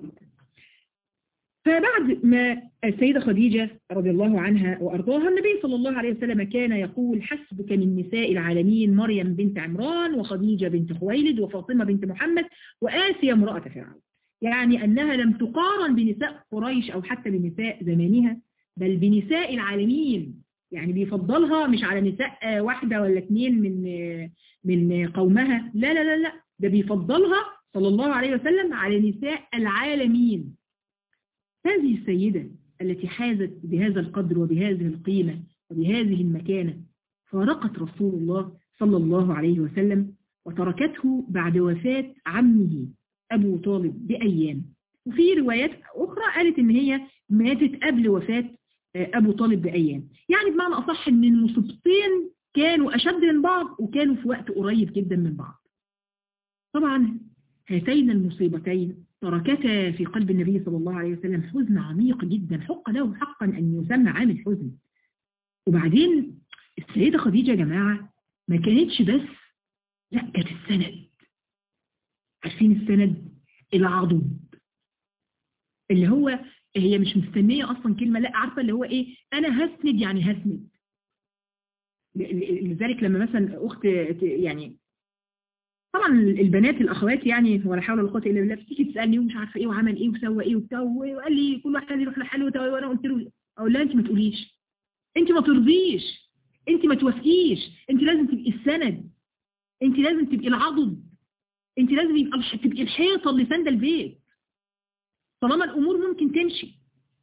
فبعد ما السيدة خديجة رضي الله عنها وأرضاها النبي صلى الله عليه وسلم كان يقول حسبك من نساء العالمين مريم بنت عمران وخديجة بنت خويلد وفاطمة بنت محمد وآسيا امرأة فرعون يعني أنها لم تقارن بنساء قريش أو حتى بنساء زمانها بل بنساء العالمين يعني بيفضلها مش على نساء واحدة ولا اثنين من من قومها لا لا لا لا ده بيفضلها صلى الله عليه وسلم على نساء العالمين هذه السيدة التي حازت بهذا القدر وبهذه القيمة وبهذه المكانة فارقت رسول الله صلى الله عليه وسلم وتركته بعد وفاة عمه أبو طالب بأيام وفي روايات أخرى قالت إن هي ماتت قبل وفاة أبو طالب بأيام يعني بمعنى أصح إن المصيبتين كانوا أشد من بعض وكانوا في وقت قريب جدا من بعض طبعا هاتين المصيبتين تركتا في قلب النبي صلى الله عليه وسلم حزن عميق جدا حق له حقا أن يسمى عامل حزن وبعدين السيدة خديجة يا جماعة ما كانتش بس لا كانت السند عارفين السند العضد اللي هو هي مش مستنية أصلا كلمة لا عارفة اللي هو إيه أنا هسند يعني هسند لذلك لما مثلا أخت يعني طبعا البنات الاخوات يعني ولا حول ولا قوه الا بالله بتيجي تسالني ومش عارفه ايه وعمل ايه وسوى ايه وبتاع وقال لي كل واحد يروح لحاله وانا قلت له اقول لها انت ما تقوليش انت ما ترضيش انت ما توافقيش انت لازم تبقي السند انت لازم تبقي العضد انت لازم يبقى تبقي الحيطه اللي ساندة البيت طالما الامور ممكن تمشي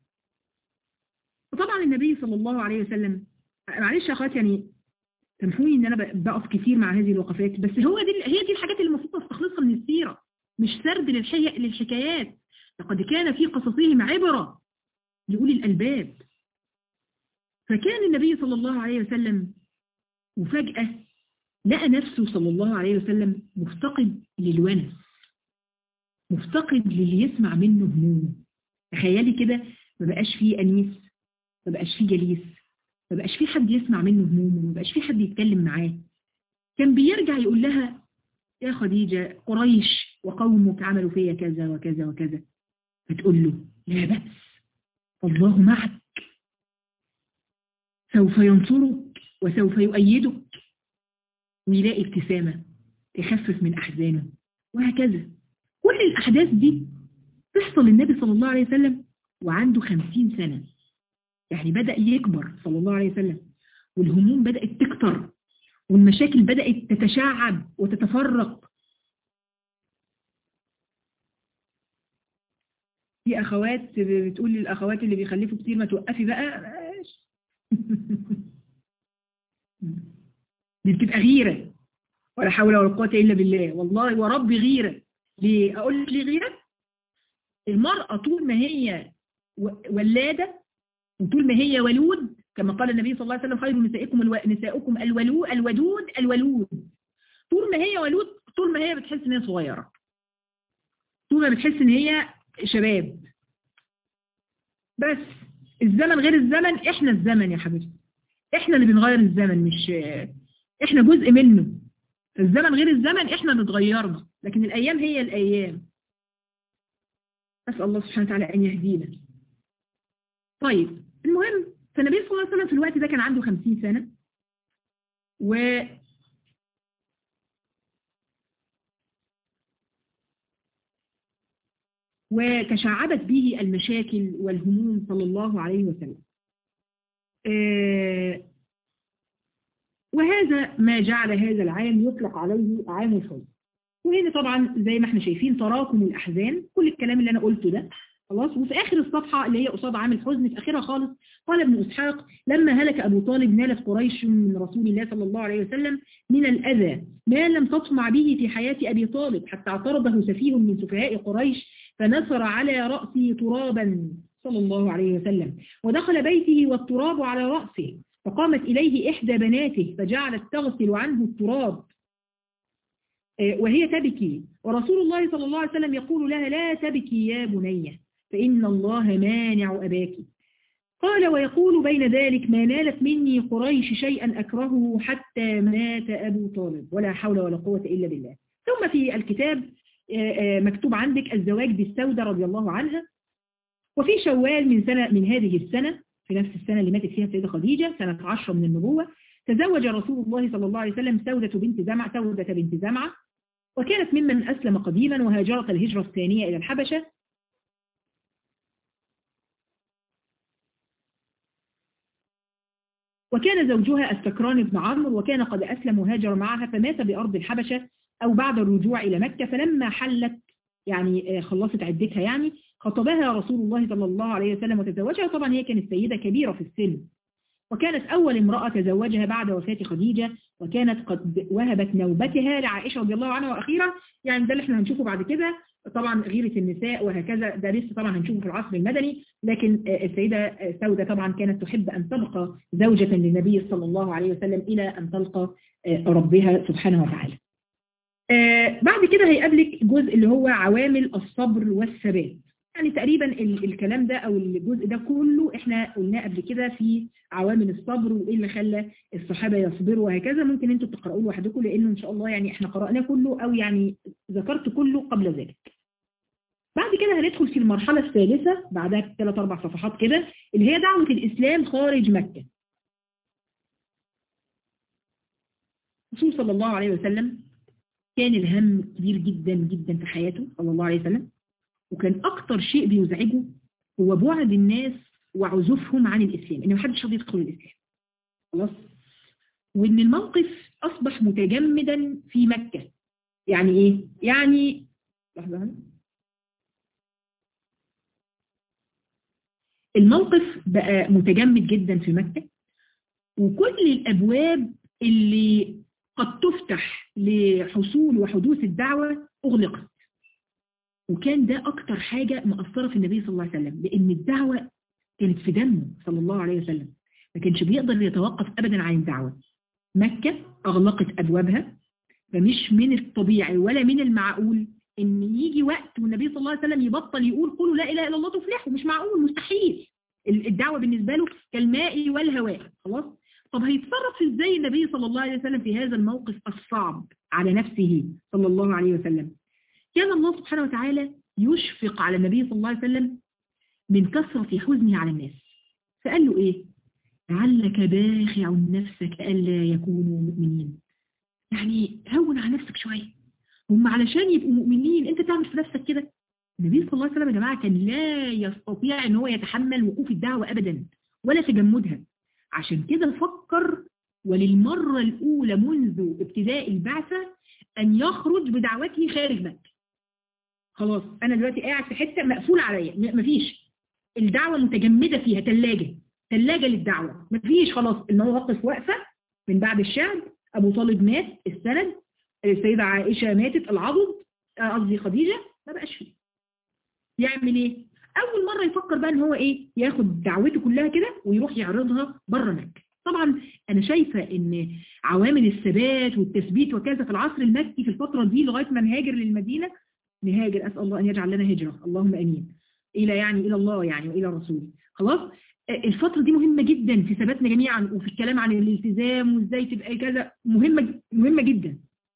وطبعا النبي صلى الله عليه وسلم معلش يا اخوات يعني سامحوني ان انا بقف كتير مع هذه الوقفات بس هو دي هي دي الحاجات اللي المفروض نستخلصها من السيرة مش سرد للحكايات لقد كان في قصصهم عبرة لأولي الألباب فكان النبي صلى الله عليه وسلم وفجأة لقى نفسه صلى الله عليه وسلم مفتقد للونس مفتقد للي يسمع منه همومه تخيلي كده ما بقاش فيه أنيس ما بقاش فيه جليس ما بقاش في حد يسمع منه همومه ما بقاش في حد يتكلم معاه كان بيرجع يقول لها يا خديجة قريش وقومك عملوا فيا كذا وكذا وكذا فتقول له لا بأس الله معك سوف ينصرك وسوف يؤيدك ويلاقي ابتسامة تخفف من أحزانه وهكذا كل الأحداث دي تحصل للنبي صلى الله عليه وسلم وعنده خمسين سنة يعني بدأ يكبر صلى الله عليه وسلم والهموم بدأت تكتر والمشاكل بدأت تتشعب وتتفرق في أخوات بتقول للأخوات اللي بيخلفوا كتير ما توقفي بقى دي بتبقى غيرة ولا حول ولا قوة إلا بالله والله ورب غيرة ليه أقول لك ليه غيرة المرأة طول ما هي ولادة وطول ما هي ولود كما قال النبي صلى الله عليه وسلم خير نسائكم الو... نسائكم الولو الودود الولود طول ما هي ولود طول ما هي بتحس ان هي صغيرة طول ما بتحس ان هي شباب بس الزمن غير الزمن احنا الزمن يا حبيبي احنا اللي بنغير الزمن مش احنا جزء منه الزمن غير الزمن احنا اللي اتغيرنا لكن الايام هي الايام اسال الله سبحانه وتعالى ان يهدينا طيب المهم فالنبي صلى الله عليه وسلم في الوقت ده كان عنده 50 سنة و وتشعبت به المشاكل والهموم صلى الله عليه وسلم آه وهذا ما جعل هذا العام يطلق عليه عام الحزن وهنا طبعا زي ما احنا شايفين تراكم الأحزان كل الكلام اللي أنا قلته ده خلاص وفي آخر الصفحة اللي هي قصاد عام الحزن في آخرها خالص قال ابن إسحاق لما هلك أبو طالب نالت قريش من رسول الله صلى الله عليه وسلم من الأذى ما لم تطمع به في حياة أبي طالب حتى اعترضه سفيه من سفهاء قريش فنثر على رأسه ترابا صلى الله عليه وسلم ودخل بيته والتراب على رأسه فقامت إليه إحدى بناته فجعلت تغسل عنه التراب وهي تبكي ورسول الله صلى الله عليه وسلم يقول لها لا تبكي يا بنية فإن الله مانع أباك قال ويقول بين ذلك ما نالت مني قريش شيئا أكرهه حتى مات أبو طالب ولا حول ولا قوة إلا بالله ثم في الكتاب مكتوب عندك الزواج بالسودة رضي الله عنها وفي شوال من سنة من هذه السنة في نفس السنة اللي ماتت فيها السيدة خديجة سنة عشرة من النبوة تزوج رسول الله صلى الله عليه وسلم سودة بنت زمعة سودة بنت زمعة وكانت ممن أسلم قديما وهاجرت الهجرة الثانية إلى الحبشة وكان زوجها السكران بن عمرو وكان قد أسلم وهاجر معها فمات بأرض الحبشة أو بعد الرجوع إلى مكة فلما حلت يعني خلصت عدتها يعني خطبها رسول الله صلى الله عليه وسلم وتزوجها طبعا هي كانت سيدة كبيرة في السن وكانت أول امرأة تزوجها بعد وفاة خديجة وكانت قد وهبت نوبتها لعائشة رضي الله عنها وأخيرا يعني ده اللي احنا هنشوفه بعد كده طبعا غيرة النساء وهكذا ده لسه طبعا هنشوفه في العصر المدني لكن السيدة سودة طبعا كانت تحب أن تبقى زوجة للنبي صلى الله عليه وسلم إلى أن تلقى ربها سبحانه وتعالى بعد كده هيقابلك جزء اللي هو عوامل الصبر والثبات يعني تقريبا الكلام ده او الجزء ده كله احنا قلناه قبل كده في عوامل الصبر وايه اللي خلى الصحابه يصبروا وهكذا ممكن انتوا تقراوه لوحدكم لانه ان شاء الله يعني احنا قرأناه كله او يعني ذكرت كله قبل ذلك بعد كده هندخل في المرحلة الثالثة بعدها ثلاث اربع صفحات كده اللي هي دعوة الاسلام خارج مكة الرسول صلى الله عليه وسلم كان الهم كبير جدا جدا في حياته صلى الله عليه وسلم وكان أكتر شيء بيزعجه هو بعد الناس وعزوفهم عن الإسلام إن محدش راضي يدخل الإسلام خلاص وإن الموقف أصبح متجمدا في مكة يعني إيه؟ يعني لحظة الموقف بقى متجمد جدا في مكة وكل الأبواب اللي قد تفتح لحصول وحدوث الدعوة أغلقت وكان ده أكتر حاجة مأثرة في النبي صلى الله عليه وسلم لأن الدعوة كانت في دمه صلى الله عليه وسلم ما كانش بيقدر يتوقف أبدا عن الدعوة مكة أغلقت أبوابها فمش من الطبيعي ولا من المعقول إن يجي وقت والنبي صلى الله عليه وسلم يبطل يقول قولوا لا إله إلا الله تفلحوا مش معقول مستحيل الدعوة بالنسبة له كالماء والهواء خلاص طب هيتصرف ازاي النبي صلى الله عليه وسلم في هذا الموقف الصعب على نفسه صلى الله عليه وسلم كان الله سبحانه وتعالى يشفق على النبي صلى الله عليه وسلم من كثرة حزنه على الناس فقال له ايه لعلك باخع نفسك ألا يكونوا مؤمنين يعني هون على نفسك شوية هم علشان يبقوا مؤمنين انت تعمل في نفسك كده النبي صلى الله عليه وسلم يا جماعة كان لا يستطيع ان هو يتحمل وقوف الدعوة ابدا ولا تجمدها عشان كده فكر وللمرة الأولى منذ ابتداء البعثة أن يخرج بدعوته خارج مكة خلاص أنا دلوقتي قاعد في حتة مقفول عليا مفيش الدعوة متجمدة فيها تلاجة تلاجة للدعوة مفيش خلاص المواقف واقفة من بعد الشعب أبو طالب مات السند السيدة عائشة ماتت العضد قصدي خديجة ما بقاش فيه يعمل ايه اول مرة يفكر بقى ان هو ايه ياخد دعوته كلها كده ويروح يعرضها بره مكة طبعا انا شايفة ان عوامل الثبات والتثبيت وكذا في العصر المكي في الفترة دي لغاية ما نهاجر للمدينة نهاجر اسأل الله ان يجعل لنا هجرة اللهم امين الى يعني الى الله يعني والى الرسول خلاص الفترة دي مهمة جدا في ثباتنا جميعا وفي الكلام عن الالتزام وازاي تبقى كذا مهمة مهمة جدا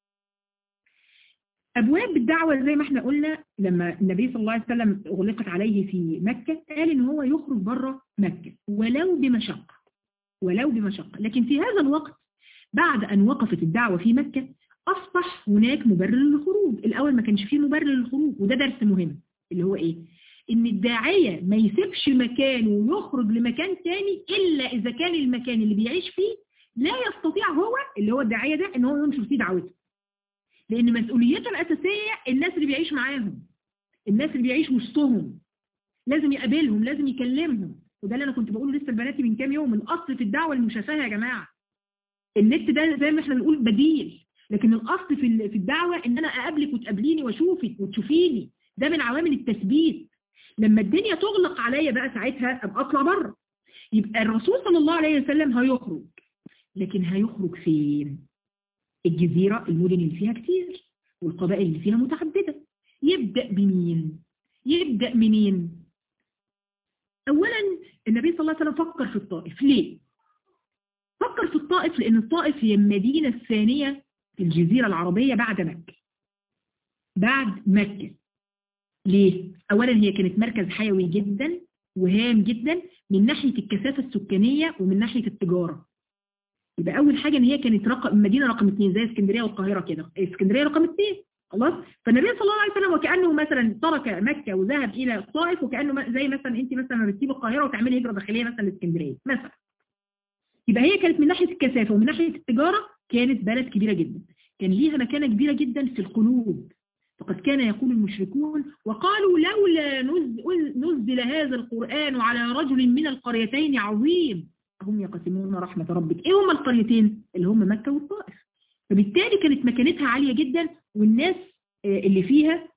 أبواب الدعوة زي ما احنا قلنا لما النبي صلى الله عليه وسلم أغلقت عليه في مكة قال إن هو يخرج بره مكة ولو بمشقة ولو بمشقة لكن في هذا الوقت بعد أن وقفت الدعوة في مكة أصبح هناك مبرر للخروج الأول ما كانش فيه مبرر للخروج وده درس مهم اللي هو إيه إن الداعية ما يسيبش مكانه ويخرج لمكان تاني إلا إذا كان المكان اللي بيعيش فيه لا يستطيع هو اللي هو الداعية ده إن هو ينشر فيه دعوته لأن مسؤوليته الأساسية الناس اللي بيعيش معاهم الناس اللي بيعيش وسطهم لازم يقابلهم لازم يكلمهم وده اللي أنا كنت بقوله لسه لبناتي من كام يوم الأصل في الدعوة المشافهة يا جماعة النت ده زي ما احنا بنقول بديل لكن الأصل في في الدعوة إن أنا أقابلك وتقابليني وأشوفك وتشوفيني ده من عوامل التثبيت لما الدنيا تغلق عليا بقى ساعتها أبقى أطلع بره يبقى الرسول صلى الله عليه وسلم هيخرج لكن هيخرج فين الجزيرة المدن اللي فيها كتير والقبائل اللي فيها متعددة يبدأ بمين يبدأ منين أولا النبي صلى الله عليه وسلم فكر في الطائف ليه فكر في الطائف لأن الطائف هي المدينة الثانية في الجزيرة العربية بعد مكة بعد مكة ليه؟ أولا هي كانت مركز حيوي جدا وهام جدا من ناحية الكثافة السكانية ومن ناحية التجارة يبقى أول حاجة إن هي كانت رقم مدينة رقم اثنين زي اسكندرية والقاهرة كده اسكندرية رقم اثنين خلاص فالنبي صلى الله عليه وسلم وكأنه مثلا ترك مكة وذهب إلى الطائف وكأنه زي مثلا أنت مثلا ما بتسيب القاهرة وتعملي هجرة داخلية مثلا لاسكندرية مثلا يبقى هي كانت من ناحية الكثافة ومن ناحية التجارة كانت بلد كبيرة جدا كان ليها مكانة كبيرة جدا في القلوب فقد كان يقول المشركون وقالوا لولا نزل هذا القرآن على رجل من القريتين عظيم هم يقسمون رحمة ربك ايه هم القريتين اللي هم مكة والطائف فبالتالي كانت مكانتها عالية جدا والناس اللي فيها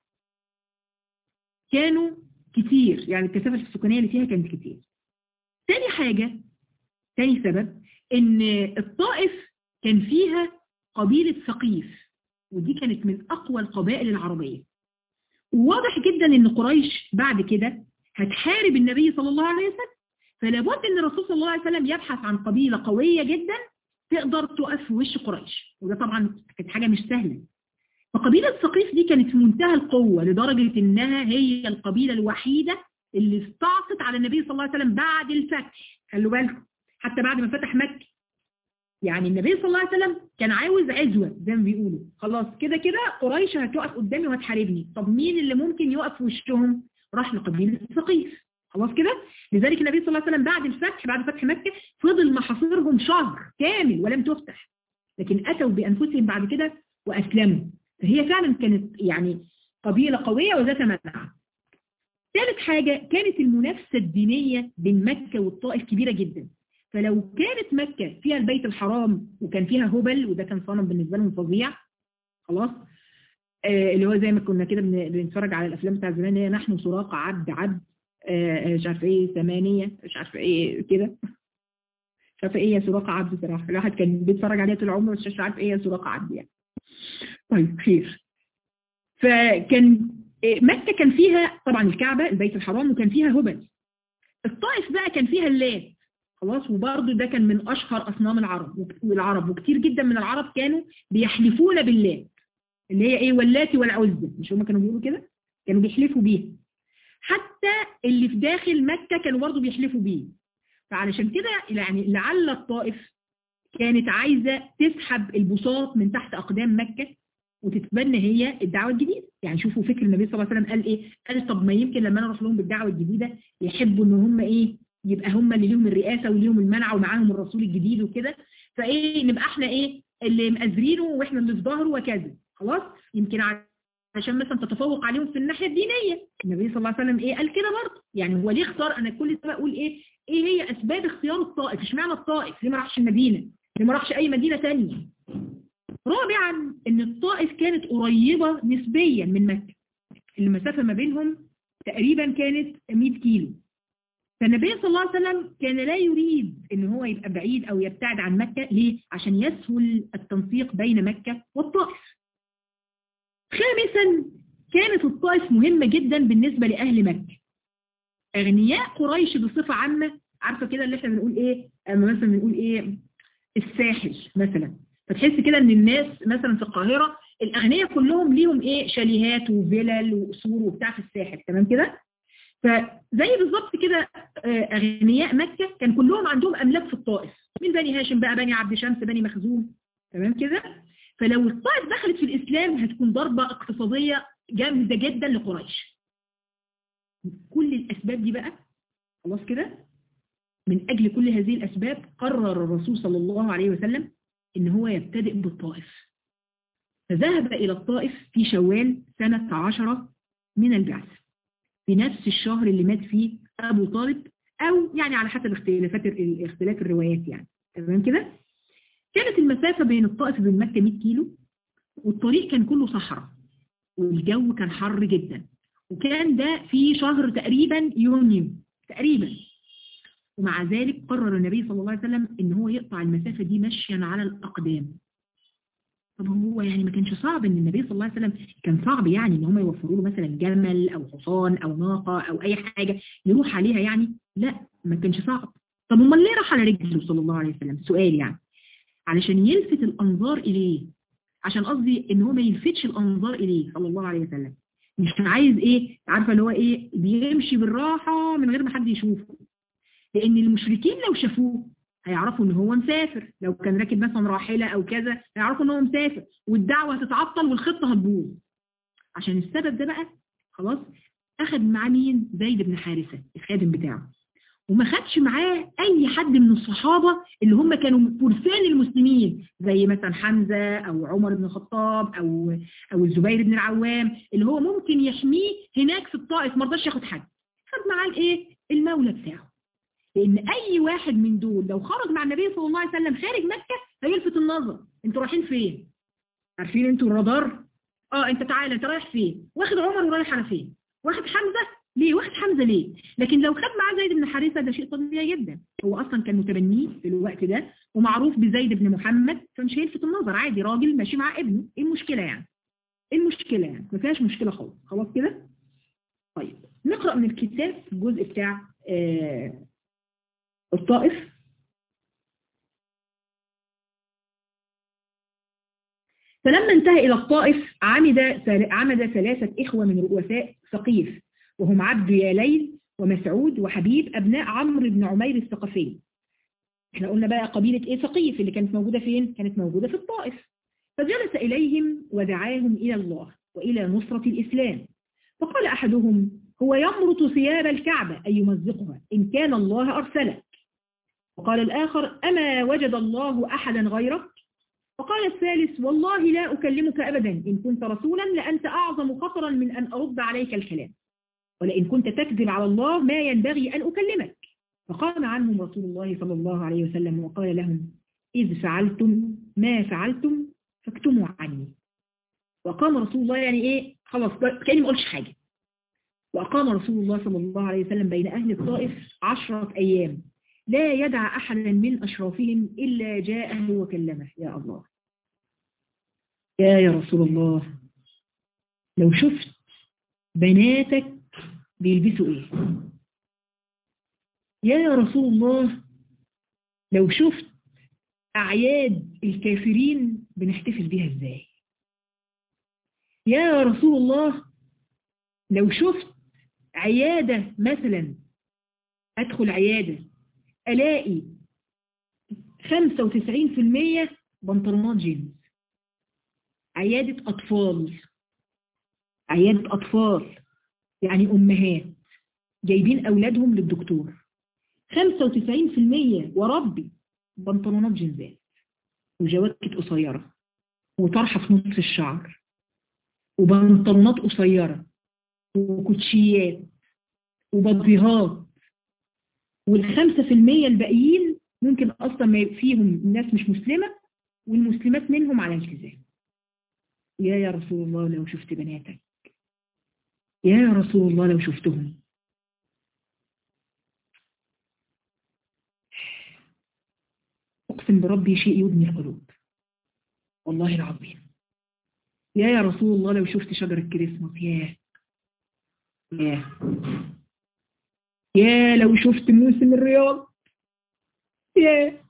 كانوا كتير يعني الكثافة السكانية اللي فيها كانت كتير تاني حاجة تاني سبب ان الطائف كان فيها قبيلة ثقيف ودي كانت من أقوى القبائل العربية وواضح جدا ان قريش بعد كده هتحارب النبي صلى الله عليه وسلم فلا بد ان الرسول صلى الله عليه وسلم يبحث عن قبيلة قوية جدا تقدر تقف في وش قريش وده طبعا كانت حاجة مش سهلة فقبيلة ثقيف دي كانت في منتهى القوة لدرجة انها هي القبيلة الوحيدة اللي استعصت على النبي صلى الله عليه وسلم بعد الفتح خلوا بالكم حتى بعد ما فتح مكة يعني النبي صلى الله عليه وسلم كان عاوز عزوة زي ما بيقولوا خلاص كده كده قريش هتقف قدامي وهتحاربني طب مين اللي ممكن يقف في وشهم راح لقبيلة ثقيف خلاص كده لذلك النبي صلى الله عليه وسلم بعد الفتح بعد فتح مكة فضل محاصرهم شهر كامل ولم تفتح لكن أتوا بأنفسهم بعد كده وأسلموا فهي فعلا كانت يعني قبيلة قوية وذات منع ثالث حاجة كانت المنافسة الدينية بين مكة والطائف كبيرة جدا فلو كانت مكة فيها البيت الحرام وكان فيها هبل وده كان صنم بالنسبة لهم فظيع خلاص آه اللي هو زي ما كنا كده بنتفرج على الأفلام بتاع زمان هي نحن سراقة عبد عبد آه مش عارفه ايه ثمانية مش عارفه ايه كده مش عارفه ايه يا سراقة عبد صراحة الواحد كان بيتفرج عليها طول عمره بس مش عارف ايه يا سراقة عبد يعني طيب خير فكان مكة كان فيها طبعا الكعبة البيت الحرام وكان فيها هبل الطائف بقى كان فيها اللات خلاص وبرضه ده كان من أشهر أصنام العرب والعرب وكتير جدا من العرب كانوا بيحلفون باللات اللي هي ايه واللات والعزة مش هم كانوا بيقولوا كده كانوا بيحلفوا بيها حتى اللي في داخل مكة كانوا برضه بيحلفوا بيه فعلشان كده يعني لعل الطائف كانت عايزة تسحب البساط من تحت أقدام مكة وتتبنى هي الدعوة الجديدة يعني شوفوا فكر النبي صلى الله عليه وسلم قال ايه قال طب ما يمكن لما انا اروح لهم بالدعوة الجديدة يحبوا ان هم ايه يبقى هم اللي ليهم الرئاسة وليهم المنع ومعاهم الرسول الجديد وكده فايه نبقى احنا ايه اللي مأزرينه واحنا اللي في ظهره وكذا خلاص يمكن عشان مثلا تتفوق عليهم في الناحية الدينية النبي صلى الله عليه وسلم ايه قال كده برضه يعني هو ليه اختار انا كل ده بقول ايه ايه هي اسباب اختيار الطائف اشمعنى الطائف ليه ما راحش المدينة ليه ما راحش اي مدينة ثانيه رابعا ان الطائف كانت قريبة نسبيا من مكة المسافة ما بينهم تقريبا كانت 100 كيلو فالنبي صلى الله عليه وسلم كان لا يريد ان هو يبقى بعيد او يبتعد عن مكة ليه؟ عشان يسهل التنسيق بين مكة والطائف خامسا كانت الطائف مهمة جدا بالنسبة لأهل مكة أغنياء قريش بصفة عامة عارفة كده اللي احنا بنقول ايه اما مثلا بنقول ايه الساحل مثلا فتحس كده ان الناس مثلا في القاهرة الأغنياء كلهم ليهم ايه شاليهات وفلل وقصور وبتاع في الساحل تمام كده فزي بالظبط كده أغنياء مكة كان كلهم عندهم أملاك في الطائف من بني هاشم بقى بني عبد شمس بني مخزوم تمام كده فلو الطائف دخلت في الإسلام هتكون ضربة اقتصادية جامدة جدا لقريش كل الأسباب دي بقى خلاص كده من أجل كل هذه الأسباب قرر الرسول صلى الله عليه وسلم إن هو يبتدئ بالطائف فذهب إلى الطائف في شوال سنة عشرة من البعث في نفس الشهر اللي مات فيه أبو طالب أو يعني على حسب اختلافات اختلاف الروايات يعني تمام كده كانت المسافة بين الطائف وبين مكة 100 كيلو والطريق كان كله صحراء والجو كان حر جدا وكان ده في شهر تقريبا يونيو تقريبا ومع ذلك قرر النبي صلى الله عليه وسلم ان هو يقطع المسافة دي مشيا على الأقدام طب هو يعني ما كانش صعب ان النبي صلى الله عليه وسلم كان صعب يعني ان هم يوفروا له مثلا جمل او حصان او ناقة او اي حاجة يروح عليها يعني لا ما كانش صعب طب امال ليه راح على رجله صلى الله عليه وسلم سؤال يعني علشان يلفت الانظار اليه عشان قصدي ان هو ما يلفتش الانظار اليه صلى الله عليه وسلم مش عايز ايه عارفه اللي هو ايه بيمشي بالراحه من غير ما حد يشوفه لان المشركين لو شافوه هيعرفوا ان هو مسافر لو كان راكب مثلا راحله او كذا هيعرفوا ان هو مسافر والدعوه هتتعطل والخطه هتبوظ عشان السبب ده بقى خلاص اخذ معاه مين زيد بن حارثه الخادم بتاعه وما خدش معاه اي حد من الصحابة اللي هم كانوا فرسان المسلمين زي مثلا حمزة او عمر بن الخطاب او او الزبير بن العوام اللي هو ممكن يحميه هناك في الطائف ما رضاش ياخد حد خد معاه الايه المولى بتاعه لان اي واحد من دول لو خرج مع النبي صلى الله عليه وسلم خارج مكة هيلفت النظر انتوا رايحين فين عارفين انتوا الرادار اه انت تعالى انت رايح فين واخد عمر ورايح على فين واخد حمزة ليه واخد حمزة ليه لكن لو خد معاه زيد بن حارثة ده شيء طبيعي جدا هو أصلا كان متبنيه في الوقت ده ومعروف بزيد بن محمد فمش هيلفت النظر عادي راجل ماشي مع ابنه ايه المشكلة يعني ايه المشكلة يعني ما فيهاش مشكلة خالص خلاص كده طيب نقرأ من الكتاب الجزء بتاع آه الطائف فلما انتهى إلى الطائف عمد عمد ثلاثة إخوة من رؤساء ثقيف وهم عبد يا ليل ومسعود وحبيب أبناء عمرو بن عمير الثقفي احنا قلنا بقى قبيلة ايه ثقيف اللي كانت موجودة فين كانت موجودة في الطائف فجلس إليهم ودعاهم إلى الله وإلى نصرة الإسلام فقال أحدهم هو يمرط ثياب الكعبة أي يمزقها إن كان الله أرسلك وقال الآخر أما وجد الله أحدا غيرك وقال الثالث والله لا أكلمك أبدا إن كنت رسولا لأنت أعظم خطرا من أن أرد عليك الكلام ولئن كنت تكذب على الله ما ينبغي أن أكلمك فقام عنهم رسول الله صلى الله عليه وسلم وقال لهم إذ فعلتم ما فعلتم فاكتموا عني وقام رسول الله يعني إيه خلاص كأني ما قلتش حاجة وأقام رسول الله صلى الله عليه وسلم بين أهل الطائف عشرة أيام لا يدع أحدا من أشرافهم إلا جاءه وكلمه يا الله يا يا رسول الله لو شفت بناتك بيلبسوا ايه يا رسول الله لو شفت أعياد الكافرين بنحتفل بيها ازاي يا رسول الله لو شفت عيادة مثلا أدخل عيادة ألاقي 95% بنطلونات جينز عيادة أطفال عيادة أطفال يعني أمهات جايبين أولادهم للدكتور 95% وربي بنطلونات جنزات وجواكت قصيرة وطرحة في نص الشعر وبنطلونات قصيرة وكوتشيات وبطيهات والخمسة في المية الباقيين ممكن أصلا ما فيهم ناس مش مسلمة والمسلمات منهم على التزام يا يا رسول الله لو شفت بناتك يا رسول الله لو شفتهم أقسم بربي شيء يبني القلوب والله العظيم يا يا رسول الله لو شفت شجر الكريسماس ياه ياه يا لو شفت موسم الرياض يا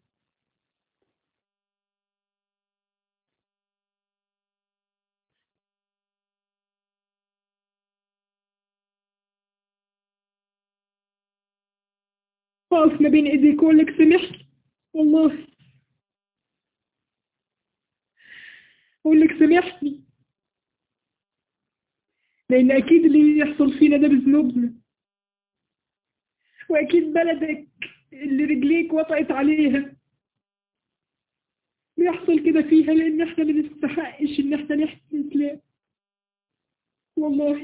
اقف ما بين ايديك واقول لك سامحني والله اقول لك سامحني لان اكيد اللي يحصل فينا ده بذنوبنا واكيد بلدك اللي رجليك وطأت عليها بيحصل كده فيها لان احنا ما نستحقش ان احنا نحسن الاسلام والله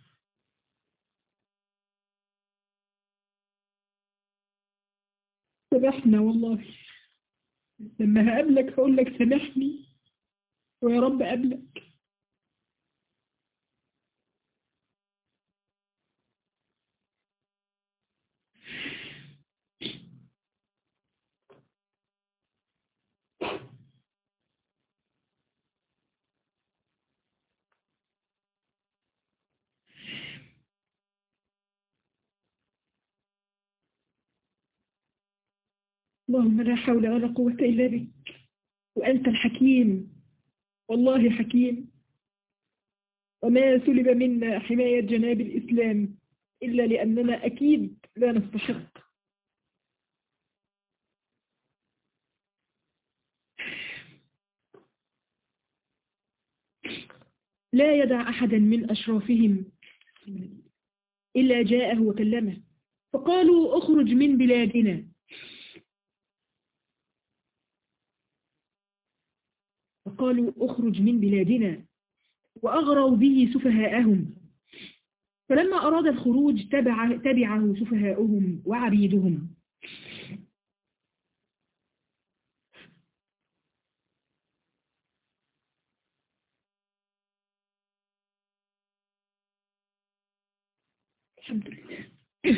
سامحنا والله لما هقابلك هقول لك سامحني ويا رب قبلك اللهم لا حول ولا قوة إلا بك وأنت الحكيم والله حكيم وما سلب منا حماية جناب الإسلام إلا لأننا أكيد لا نستحق لا يدع أحدا من أشرافهم إلا جاءه وكلمه فقالوا اخرج من بلادنا فقالوا اخرج من بلادنا وأغروا به سفهاءهم فلما أراد الخروج تبع تبعه سفهاؤهم وعبيدهم الحمد لله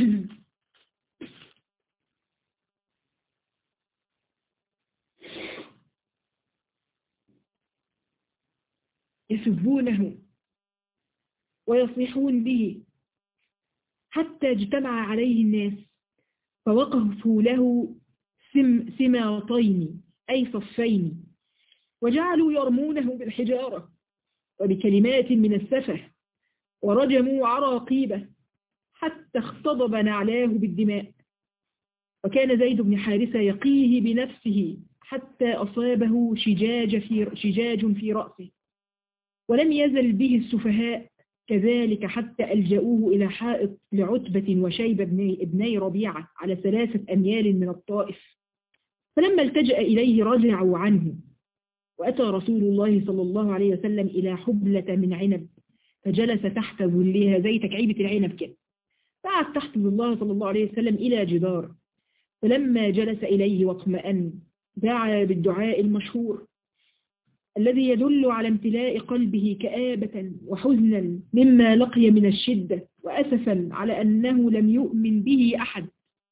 يسبونه ويصيحون به حتى اجتمع عليه الناس فوقفوا له سم سماطين أي صفين وجعلوا يرمونه بالحجارة وبكلمات من السفه ورجموا عراقيبه حتى اختضب نعلاه بالدماء وكان زيد بن حارثة يقيه بنفسه حتى أصابه شجاج في, شجاج في رأسه ولم يزل به السفهاء كذلك حتى ألجأوه إلى حائط لعتبة وشيبة ابني ربيعة على ثلاثة أميال من الطائف فلما التجأ إليه رجعوا عنه وأتى رسول الله صلى الله عليه وسلم إلى حبلة من عنب فجلس تحت ظلها زي تكعيبة العنب كده قعد تحت الله صلى الله عليه وسلم إلى جدار فلما جلس إليه واطمأن دعا بالدعاء المشهور الذي يدل على امتلاء قلبه كآبة وحزنا مما لقي من الشدة وأسفا على أنه لم يؤمن به أحد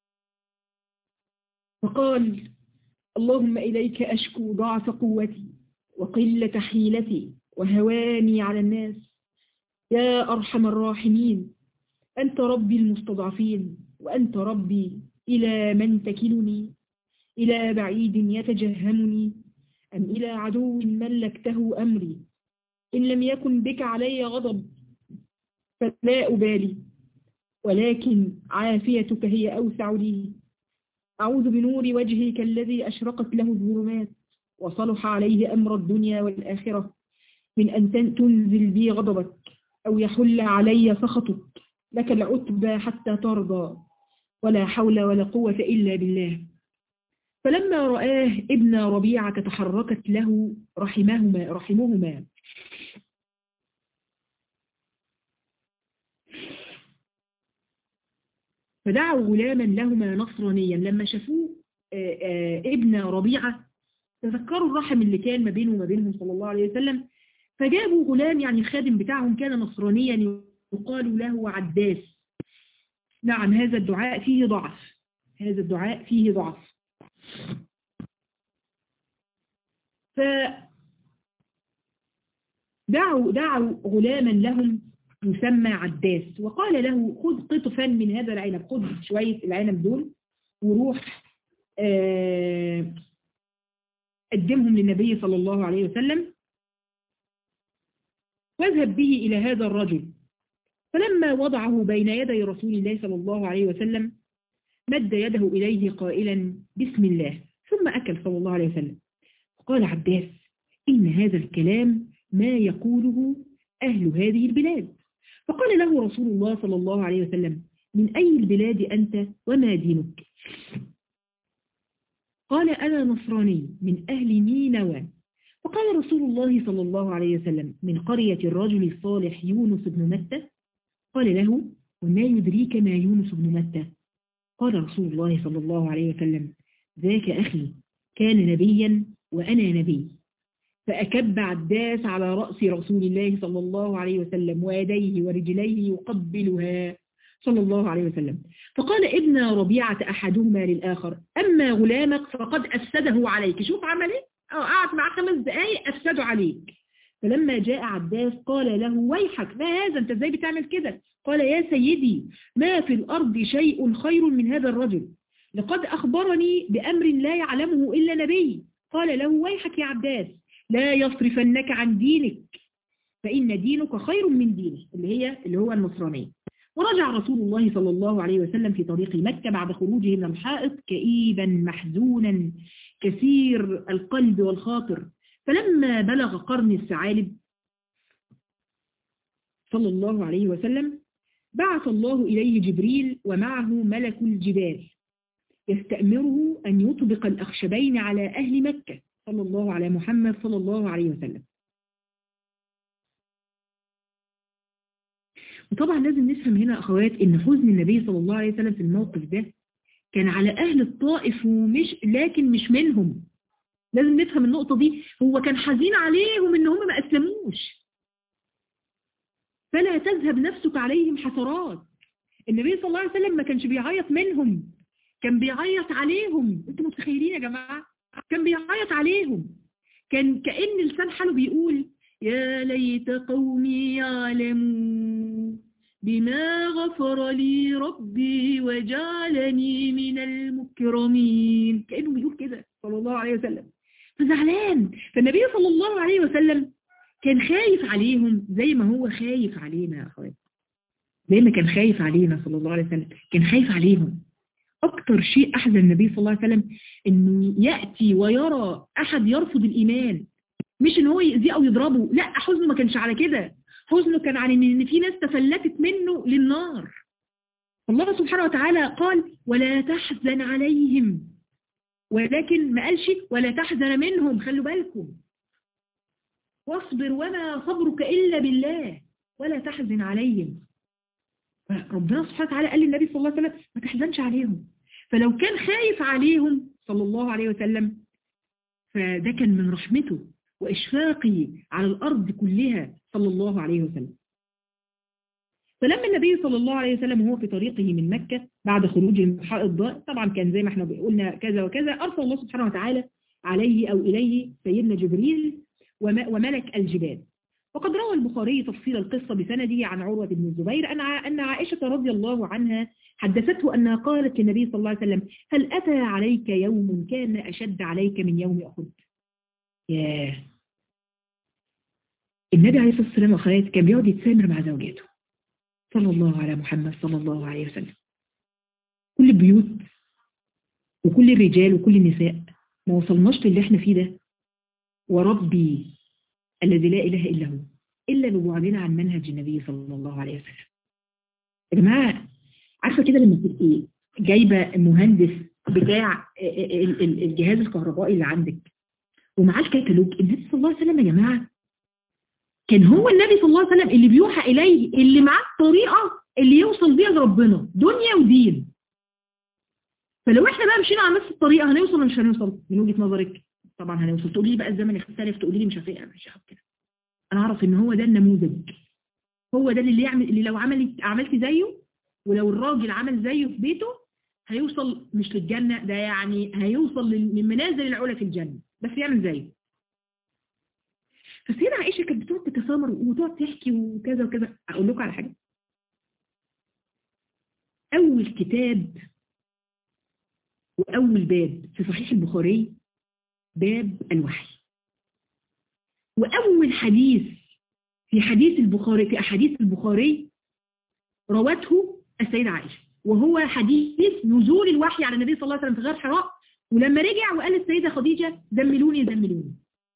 فقال اللهم إليك أشكو ضعف قوتي وقلة حيلتي وهواني على الناس يا أرحم الراحمين أنت ربي المستضعفين وأنت ربي إلى من تكلني إلى بعيد يتجهمني أم إلى عدو ملكته أمري إن لم يكن بك علي غضب فلا أبالي ولكن عافيتك هي أوسع لي أعوذ بنور وجهك الذي أشرقت له الظلمات وصلح عليه أمر الدنيا والآخرة من أن تنزل بي غضبك أو يحل علي سخطك لك العتبى حتى ترضى ولا حول ولا قوة إلا بالله فلما رآه ابن ربيعة تحركت له رحمهما رحمهما فدعوا غلاما لهما نصرانيا لما شافوه ابن ربيعة تذكروا الرحم اللي كان ما بينه وما بينهم صلى الله عليه وسلم فجابوا غلام يعني الخادم بتاعهم كان نصرانيا يقال له عداس نعم هذا الدعاء فيه ضعف هذا الدعاء فيه ضعف ف دعوا دعوا غلاما لهم يسمى عداس وقال له خذ قطفا من هذا العنب خذ شوية العنب دول وروح آه، قدمهم للنبي صلى الله عليه وسلم واذهب به إلى هذا الرجل فلما وضعه بين يدي رسول الله صلى الله عليه وسلم مد يده إليه قائلا بسم الله ثم أكل صلى الله عليه وسلم قال عباس إن هذا الكلام ما يقوله أهل هذه البلاد فقال له رسول الله صلى الله عليه وسلم من أي البلاد أنت وما دينك قال أنا نصراني من أهل نينوى فقال رسول الله صلى الله عليه وسلم من قرية الرجل الصالح يونس بن متى قال له وما يدريك ما يونس بن متى قال رسول الله صلى الله عليه وسلم ذاك أخي كان نبيا وأنا نبي فأكب عداس على رأس رسول الله صلى الله عليه وسلم ويديه ورجليه يقبلها صلى الله عليه وسلم فقال ابن ربيعة أحدهما للآخر أما غلامك فقد أفسده عليك شوف عمل ايه اه قعد معاه خمس دقايق أفسده عليك فلما جاء عباس قال له ويحك ما هذا انت ازاي بتعمل كده قال يا سيدي ما في الأرض شيء خير من هذا الرجل لقد أخبرني بأمر لا يعلمه إلا نبي قال له ويحك يا عباس لا يصرفنك عن دينك فإن دينك خير من دينه اللي هي اللي هو النصرانية ورجع رسول الله صلى الله عليه وسلم في طريق مكة بعد خروجه من الحائط كئيبا محزونا كثير القلب والخاطر فلما بلغ قرن الثعالب صلى الله عليه وسلم بعث الله إليه جبريل ومعه ملك الجبال يستأمره أن يطبق الأخشبين على أهل مكة صلى الله على محمد صلى الله عليه وسلم وطبعا لازم نفهم هنا أخوات إن حزن النبي صلى الله عليه وسلم في الموقف ده كان على أهل الطائف ومش لكن مش منهم لازم نفهم النقطة دي هو كان حزين عليهم إن هم ما أسلموش فلا تذهب نفسك عليهم حسرات النبي صلى الله عليه وسلم ما كانش بيعيط منهم كان بيعيط عليهم انتوا متخيلين يا جماعة كان بيعيط عليهم كان كأن لسان حاله بيقول يا ليت قومي يعلموا بما غفر لي ربي وجعلني من المكرمين كأنه بيقول كده صلى الله عليه وسلم فزعلان فالنبي صلى الله عليه وسلم كان خايف عليهم زي ما هو خايف علينا يا أخوات زي ما كان خايف علينا صلى الله عليه وسلم كان خايف عليهم أكتر شيء أحزن النبي صلى الله عليه وسلم إنه يأتي ويرى أحد يرفض الإيمان مش إن هو يأذيه أو يضربه لا حزنه ما كانش على كده حزنه كان على إن في ناس تفلتت منه للنار الله سبحانه وتعالى قال ولا تحزن عليهم ولكن ما قالش ولا تحزن منهم خلوا بالكم واصبر وما صبرك إلا بالله ولا تحزن عليهم ربنا سبحانه وتعالى قال للنبي صلى الله عليه وسلم ما تحزنش عليهم فلو كان خايف عليهم صلى الله عليه وسلم فده كان من رحمته وإشفاقه على الأرض كلها صلى الله عليه وسلم فلما النبي صلى الله عليه وسلم وهو في طريقه من مكة بعد خروجه من حائط ضاء طبعا كان زي ما احنا قلنا كذا وكذا أرسل الله سبحانه وتعالى عليه أو إليه سيدنا جبريل وملك الجبال وقد روى البخاري تفصيل القصة بسنده عن عروة بن الزبير أن عائشة رضي الله عنها حدثته أنها قالت للنبي صلى الله عليه وسلم هل أتى عليك يوم كان أشد عليك من يوم أحد ياه النبي عليه الصلاة والسلام أخوات كان بيقعد يتسامر مع زوجاته صلى الله على محمد صلى الله عليه وسلم كل البيوت وكل الرجال وكل النساء ما وصلناش للي احنا فيه ده وربي الذي لا إله إلا هو إلا ببعدنا عن منهج النبي صلى الله عليه وسلم يا جماعة عارفة كده لما تبقي جايبة مهندس بتاع الجهاز الكهربائي اللي عندك ومعاه الكتالوج النبي صلى الله عليه وسلم يا جماعة كان هو النبي صلى الله عليه وسلم اللي بيوحى إليه اللي معاه الطريقة اللي يوصل بيها لربنا دنيا ودين فلو احنا بقى مشينا على نفس الطريقة هنوصل ولا مش هنوصل من وجهة نظرك طبعا هنوصل تقولي لي بقى الزمن يختلف تقولي لي مش هفقع مش هفقع كده انا اعرف ان هو ده النموذج هو ده اللي يعمل اللي لو عملت عملت زيه ولو الراجل عمل زيه في بيته هيوصل مش للجنة ده يعني هيوصل للمنازل العلى في الجنة بس يعمل زيه فالسيدة عائشة كانت بتقعد تتسامر وتقعد تحكي وكذا وكذا أقول لكم على حاجة أول كتاب وأول باب في صحيح البخاري باب الوحي وأول حديث في حديث البخاري في أحاديث البخاري روته السيدة عائشة وهو حديث نزول الوحي على النبي صلى الله عليه وسلم في غار حراء ولما رجع وقال السيدة خديجة زملوني زملوني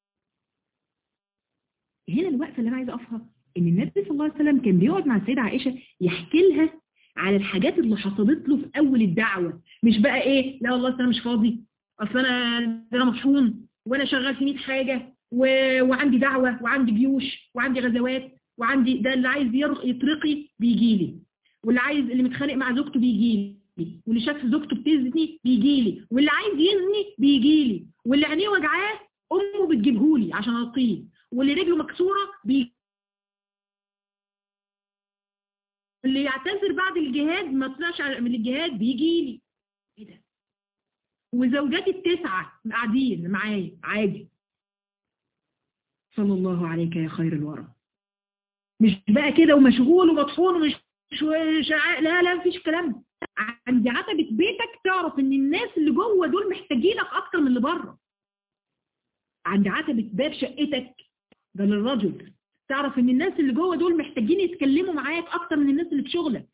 هنا الوقفة اللي أنا عايزة أقفها إن النبي صلى الله عليه وسلم كان بيقعد مع السيدة عائشة يحكي لها على الحاجات اللي حصلت له في أول الدعوة مش بقى إيه لا والله أنا مش فاضي أصل أنا أنا مطحون وأنا شغال في 100 حاجة و... وعندي دعوة وعندي جيوش وعندي غزوات وعندي ده اللي عايز يترقي بيجي لي واللي عايز اللي متخانق مع زوجته بيجي لي واللي شاف زوجته بتزني بيجي لي واللي عايز يزني بيجي لي واللي عينيه وجعاه امه بتجيبه لي عشان ارقيه واللي رجله مكسوره بيجي اللي يعتذر بعد الجهاد ما طلعش من الجهاد بيجي لي ايه ده وزوجاتي التسعه قاعدين معايا عادي صلى الله عليك يا خير الورى مش بقى كده ومشغول ومطحون ومش شع... لا لا مفيش كلام عند عتبة بيتك تعرف ان الناس اللي جوه دول محتاجينك اكتر من اللي بره عند عتبة باب شقتك ده للرجل تعرف ان الناس اللي جوه دول محتاجين يتكلموا معاك اكتر من الناس اللي في شغلك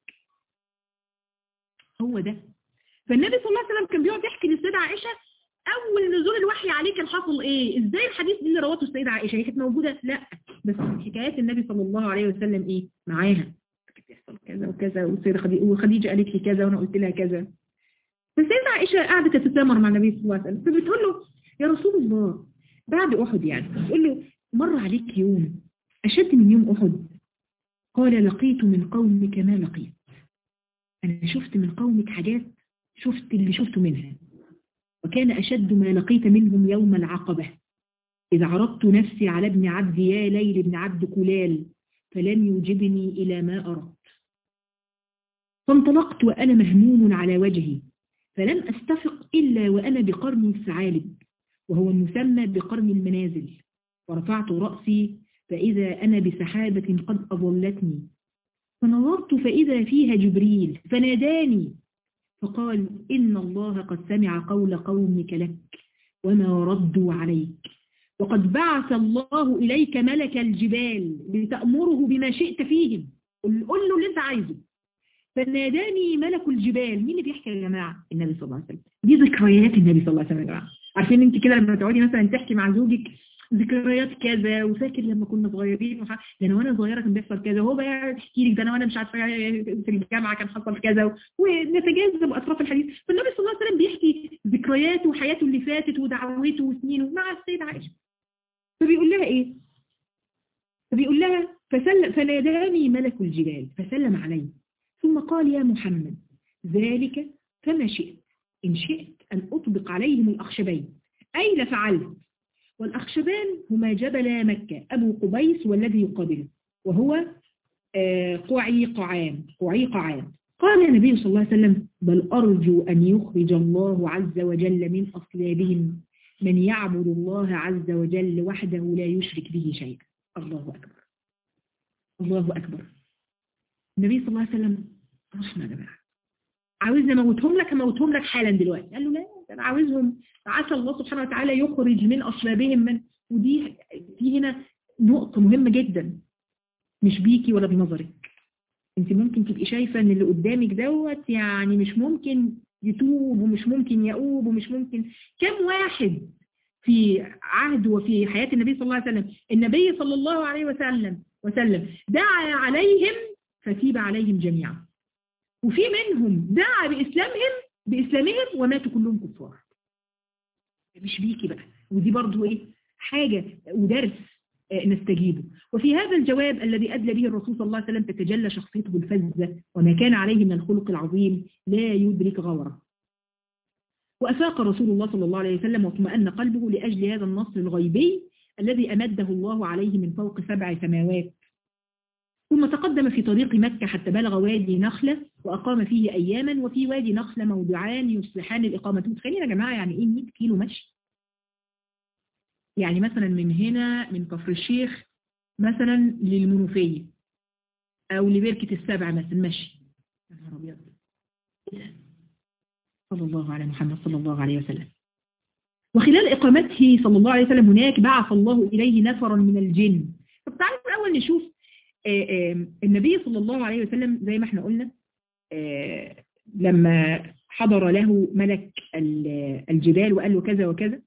هو ده فالنبي صلى الله عليه وسلم كان بيقعد يحكي للسيدة عائشة اول نزول الوحي عليه كان حصل ايه ازاي الحديث دي اللي روته السيدة عائشة هي كانت موجودة لا بس حكايات النبي صلى الله عليه وسلم ايه معاها بيحصل كذا وكذا والسيدة خديجة وخديجة قالت لي كذا وانا قلت لها كذا فالسيدة عائشة قعدت تتسامر مع النبي صلى الله عليه وسلم فبتقول له يا رسول الله بعد احد يعني بتقول له مر عليك يوم اشد من يوم احد قال لقيت من قومك ما لقيت انا شفت من قومك حاجات شفت اللي شفته منها وكان أشد ما لقيت منهم يوم العقبة إذ عرضت نفسي على ابن عبد يا ليل ابن عبد كلال فلم يجبني إلى ما أردت فانطلقت وأنا مهموم على وجهي فلم أستفق إلا وأنا بقرن الثعالب وهو المسمى بقرن المنازل ورفعت رأسي فإذا أنا بسحابة قد أظلتني فنظرت فإذا فيها جبريل فناداني فقال إن الله قد سمع قول قومك لك وما ردوا عليك وقد بعث الله إليك ملك الجبال لتأمره بما شئت فيهم قل له اللي انت عايزه فناداني ملك الجبال مين اللي بيحكي يا جماعة النبي صلى الله عليه وسلم دي ذكريات النبي صلى الله عليه وسلم يا جماعة عارفين انت كده لما تقعدي مثلا تحكي مع زوجك ذكريات كذا وفاكر لما كنا صغيرين وح... ده انا وانا صغيره كان بيحصل كذا وهو بقى يحكي لك ده انا وانا مش عارفه في الجامعه كان حصل كذا ونتجاذب اطراف الحديث فالنبي صلى الله عليه وسلم بيحكي ذكرياته وحياته اللي فاتت ودعوته وسنينه مع السيده عائشه فبيقول لها ايه فبيقول لها فسلم فناداني ملك الجبال فسلم علي ثم قال يا محمد ذلك فما شئت إن شئت أن أطبق عليهم الأخشبين أي لفعلت والأخشبان هما جبل مكة أبو قبيس والذي يقابله وهو قعي قعام قعي قعام قال النبي صلى الله عليه وسلم بل أرجو أن يخرج الله عز وجل من أصلابهم من يعبد الله عز وجل وحده لا يشرك به شيئا الله أكبر الله أكبر النبي صلى الله عليه وسلم رحمة يا جماعة عاوزني اموتهم لك اموتهم لك حالا دلوقتي قال له لا انا عاوزهم عسى الله سبحانه وتعالى يخرج من اصلابهم من ودي في هنا نقطة مهمة جدا مش بيكي ولا بنظرك انت ممكن تبقي شايفة ان اللي قدامك دوت يعني مش ممكن يتوب ومش ممكن يؤوب ومش ممكن كم واحد في عهد وفي حياة النبي صلى الله عليه وسلم النبي صلى الله عليه وسلم وسلم دعا عليهم فتيب عليهم جميعا وفي منهم دعا بإسلامهم بإسلامهم وماتوا كلهم كفار مش بيكي بقى ودي برضو ايه حاجة ودرس نستجيبه وفي هذا الجواب الذي أدلى به الرسول صلى الله عليه وسلم تتجلى شخصيته الفذة وما كان عليه من الخلق العظيم لا يدرك غوره وأفاق رسول الله صلى الله عليه وسلم واطمأن قلبه لأجل هذا النصر الغيبي الذي أمده الله عليه من فوق سبع سماوات ثم تقدم في طريق مكة حتى بلغ وادي نخلة وأقام فيه أياما وفي وادي نخلة موضعان يصلحان الإقامة متخيلين يا جماعة يعني إيه 100 كيلو مشي يعني مثلا من هنا من كفر الشيخ مثلا للمنوفية او لبركة السبع مثلا ماشي يا نهار ابيض صلى الله على محمد صلى الله عليه وسلم وخلال إقامته صلى الله عليه وسلم هناك بعث الله إليه نفرا من الجن طب تعالوا الأول نشوف آآ آآ النبي صلى الله عليه وسلم زي ما احنا قلنا لما حضر له ملك الجبال وقال له كذا وكذا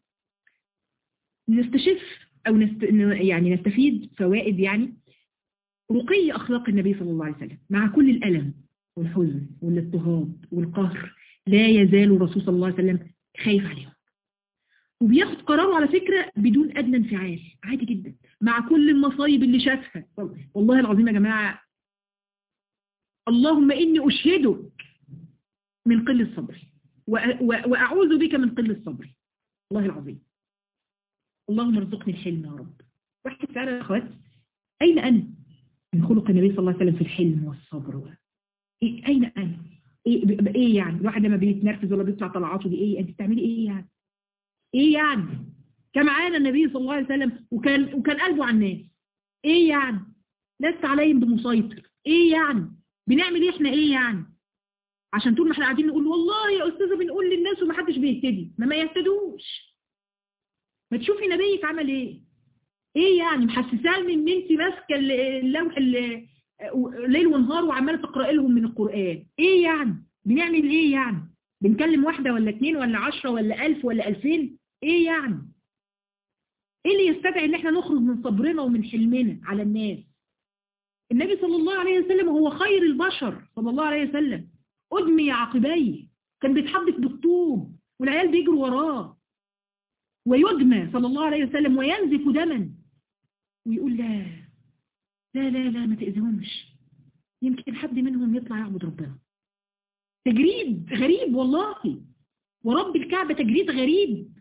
نستشف أو نست يعني نستفيد فوائد يعني رقي أخلاق النبي صلى الله عليه وسلم مع كل الألم والحزن والاضطهاد والقهر لا يزال الرسول صلى الله عليه وسلم خايف عليهم وبياخد قراره على فكرة بدون أدنى انفعال عادي جدا مع كل المصايب اللي شافها والله العظيم يا جماعة اللهم إني أشهدك من قل الصبر وأعوذ بك من قل الصبر والله العظيم اللهم ارزقني الحلم يا رب واحد فعلا يا أخوات أين أنا من خلق النبي صلى الله عليه وسلم في الحلم والصبر إيه أين أنا إيه, إيه يعني الواحد لما بيتنرفز ولا بيطلع طلعاته دي إيه أنت بتعملي إيه يعني ايه يعني كان معانا النبي صلى الله عليه وسلم وكان وكان قلبه على الناس ايه يعني لست عليهم بمسيطر ايه يعني بنعمل ايه احنا ايه يعني عشان طول ما احنا قاعدين نقول والله يا استاذه بنقول للناس ومحدش بيهتدي ما ما يهتدوش ما تشوفي نبيك عمل ايه ايه يعني محسساني ان انت ماسكه اللوح ليل ونهار وعماله تقراي لهم من القران ايه يعني بنعمل ايه يعني بنكلم واحده ولا اتنين ولا عشرة ولا ألف ولا ألفين ايه يعني ايه اللي يستدعي ان احنا نخرج من صبرنا ومن حلمنا على الناس النبي صلى الله عليه وسلم هو خير البشر صلى الله عليه وسلم ادمي عقبيه كان بيتحدث بالطوب والعيال بيجروا وراه ويدمى صلى الله عليه وسلم وينزف دما ويقول لا لا لا لا ما تأذيهمش يمكن حد منهم يطلع يعبد ربنا تجريد غريب والله ورب الكعبة تجريد غريب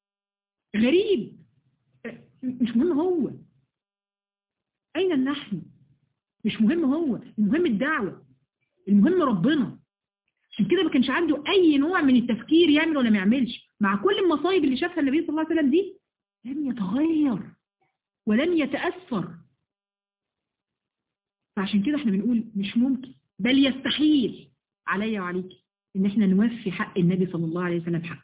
غريب مش مهم هو أين نحن مش مهم هو المهم الدعوة المهم ربنا عشان كده ما كانش عنده أي نوع من التفكير يعمل ولا ما يعملش مع كل المصايب اللي شافها النبي صلى الله عليه وسلم دي لم يتغير ولم يتأثر فعشان كده احنا بنقول مش ممكن بل يستحيل عليا وعليك ان احنا نوفي حق النبي صلى الله عليه وسلم حقه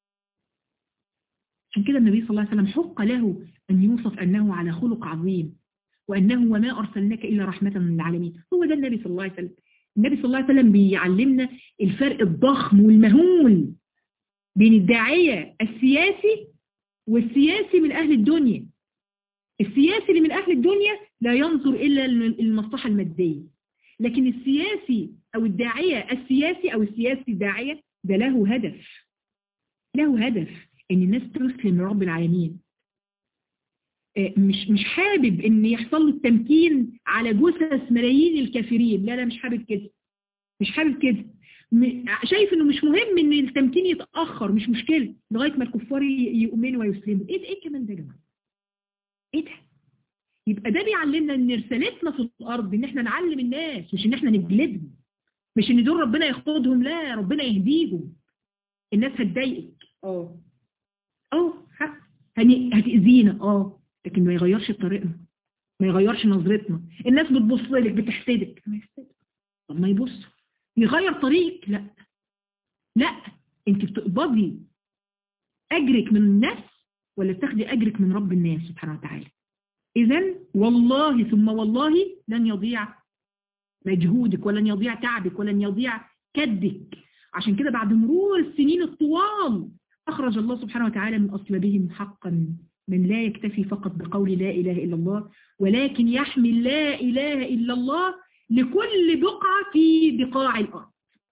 عشان كده النبي صلى الله عليه وسلم حق له أن يوصف أنه على خلق عظيم وأنه وما أرسلناك إلا رحمة للعالمين هو ده النبي صلى الله عليه وسلم النبي صلى الله عليه وسلم بيعلمنا الفرق الضخم والمهول بين الداعية السياسي والسياسي من أهل الدنيا السياسي اللي من أهل الدنيا لا ينظر إلا المصلحة المادية لكن السياسي أو الداعية السياسي أو السياسي الداعية ده له هدف له هدف ان الناس تسلم لرب العالمين مش مش حابب ان يحصل له التمكين على جثث ملايين الكافرين لا لا مش حابب كده مش حابب كده شايف انه مش مهم ان التمكين يتاخر مش مشكله لغايه ما الكفار يؤمنوا ويسلموا ايه ده ايه كمان ده يا جماعه ايه ده يبقى ده بيعلمنا ان رسالتنا في الارض ان احنا نعلم الناس مش ان احنا نجلدهم مش ان دول ربنا ياخدهم لا ربنا يهديهم الناس هتضايقك اه اه حق هتأذينا اه لكن ما يغيرش طريقنا ما يغيرش نظرتنا الناس بتبص لك بتحسدك طب ما يبص يغير طريقك لا لا انت بتقبضي اجرك من الناس ولا بتاخدي اجرك من رب الناس سبحانه وتعالى اذا والله ثم والله لن يضيع مجهودك ولن يضيع تعبك ولن يضيع كدك عشان كده بعد مرور السنين الطوال أخرج الله سبحانه وتعالى من أصلابهم حقا من لا يكتفي فقط بقول لا إله إلا الله ولكن يحمل لا إله إلا الله لكل بقعة في بقاع الأرض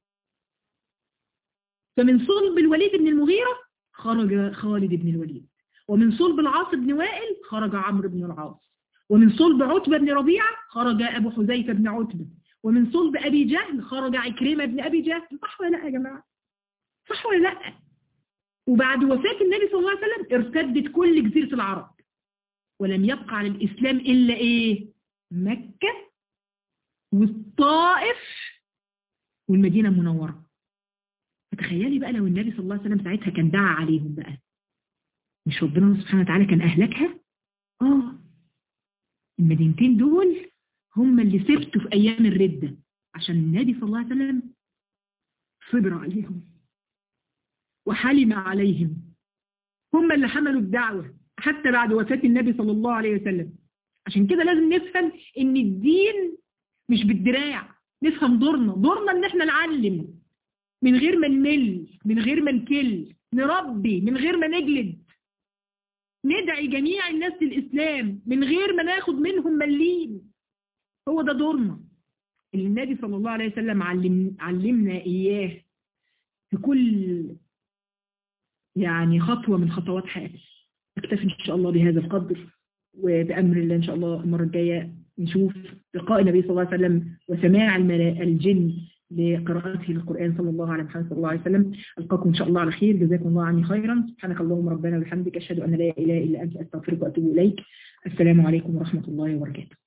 فمن صلب الوليد بن المغيرة خرج خالد بن الوليد ومن صلب العاص بن وائل خرج عمرو بن العاص ومن صلب عتبة بن ربيعة خرج أبو حذيفة بن عتبة ومن صلب أبي جهل خرج عكرمة بن أبي جهل صح ولا لا يا جماعة صح ولا لا وبعد وفاة النبي صلى الله عليه وسلم ارتدت كل جزيرة العرب ولم يبقى على الإسلام إلا إيه مكة والطائف والمدينة المنورة فتخيلي بقى لو النبي صلى الله عليه وسلم ساعتها كان دعا عليهم بقى مش ربنا سبحانه وتعالى كان أهلكها آه المدينتين دول هم اللي سبتوا في أيام الردة عشان النبي صلى الله عليه وسلم صبر عليهم وحلم عليهم هم اللي حملوا الدعوة حتى بعد وفاة النبي صلى الله عليه وسلم عشان كده لازم نفهم ان الدين مش بالدراع نفهم دورنا دورنا ان احنا نعلم من غير ما نمل من غير ما نكل نربي من غير ما نجلد ندعي جميع الناس للإسلام من غير ما ناخد منهم مليم هو ده دورنا اللي النبي صلى الله عليه وسلم علم علمنا إياه في كل يعني خطوة من خطوات حياته نكتفي إن شاء الله بهذا القدر وبأمر الله إن شاء الله المرة الجاية نشوف لقاء النبي صلى الله عليه وسلم وسماع الجن لقراءته للقرآن صلى الله على محمد صلى الله عليه وسلم ألقاكم إن شاء الله على خير جزاكم الله عني خيرا سبحانك اللهم ربنا وبحمدك أشهد أن لا إله إلا أنت أستغفرك وأتوب إليك السلام عليكم ورحمة الله وبركاته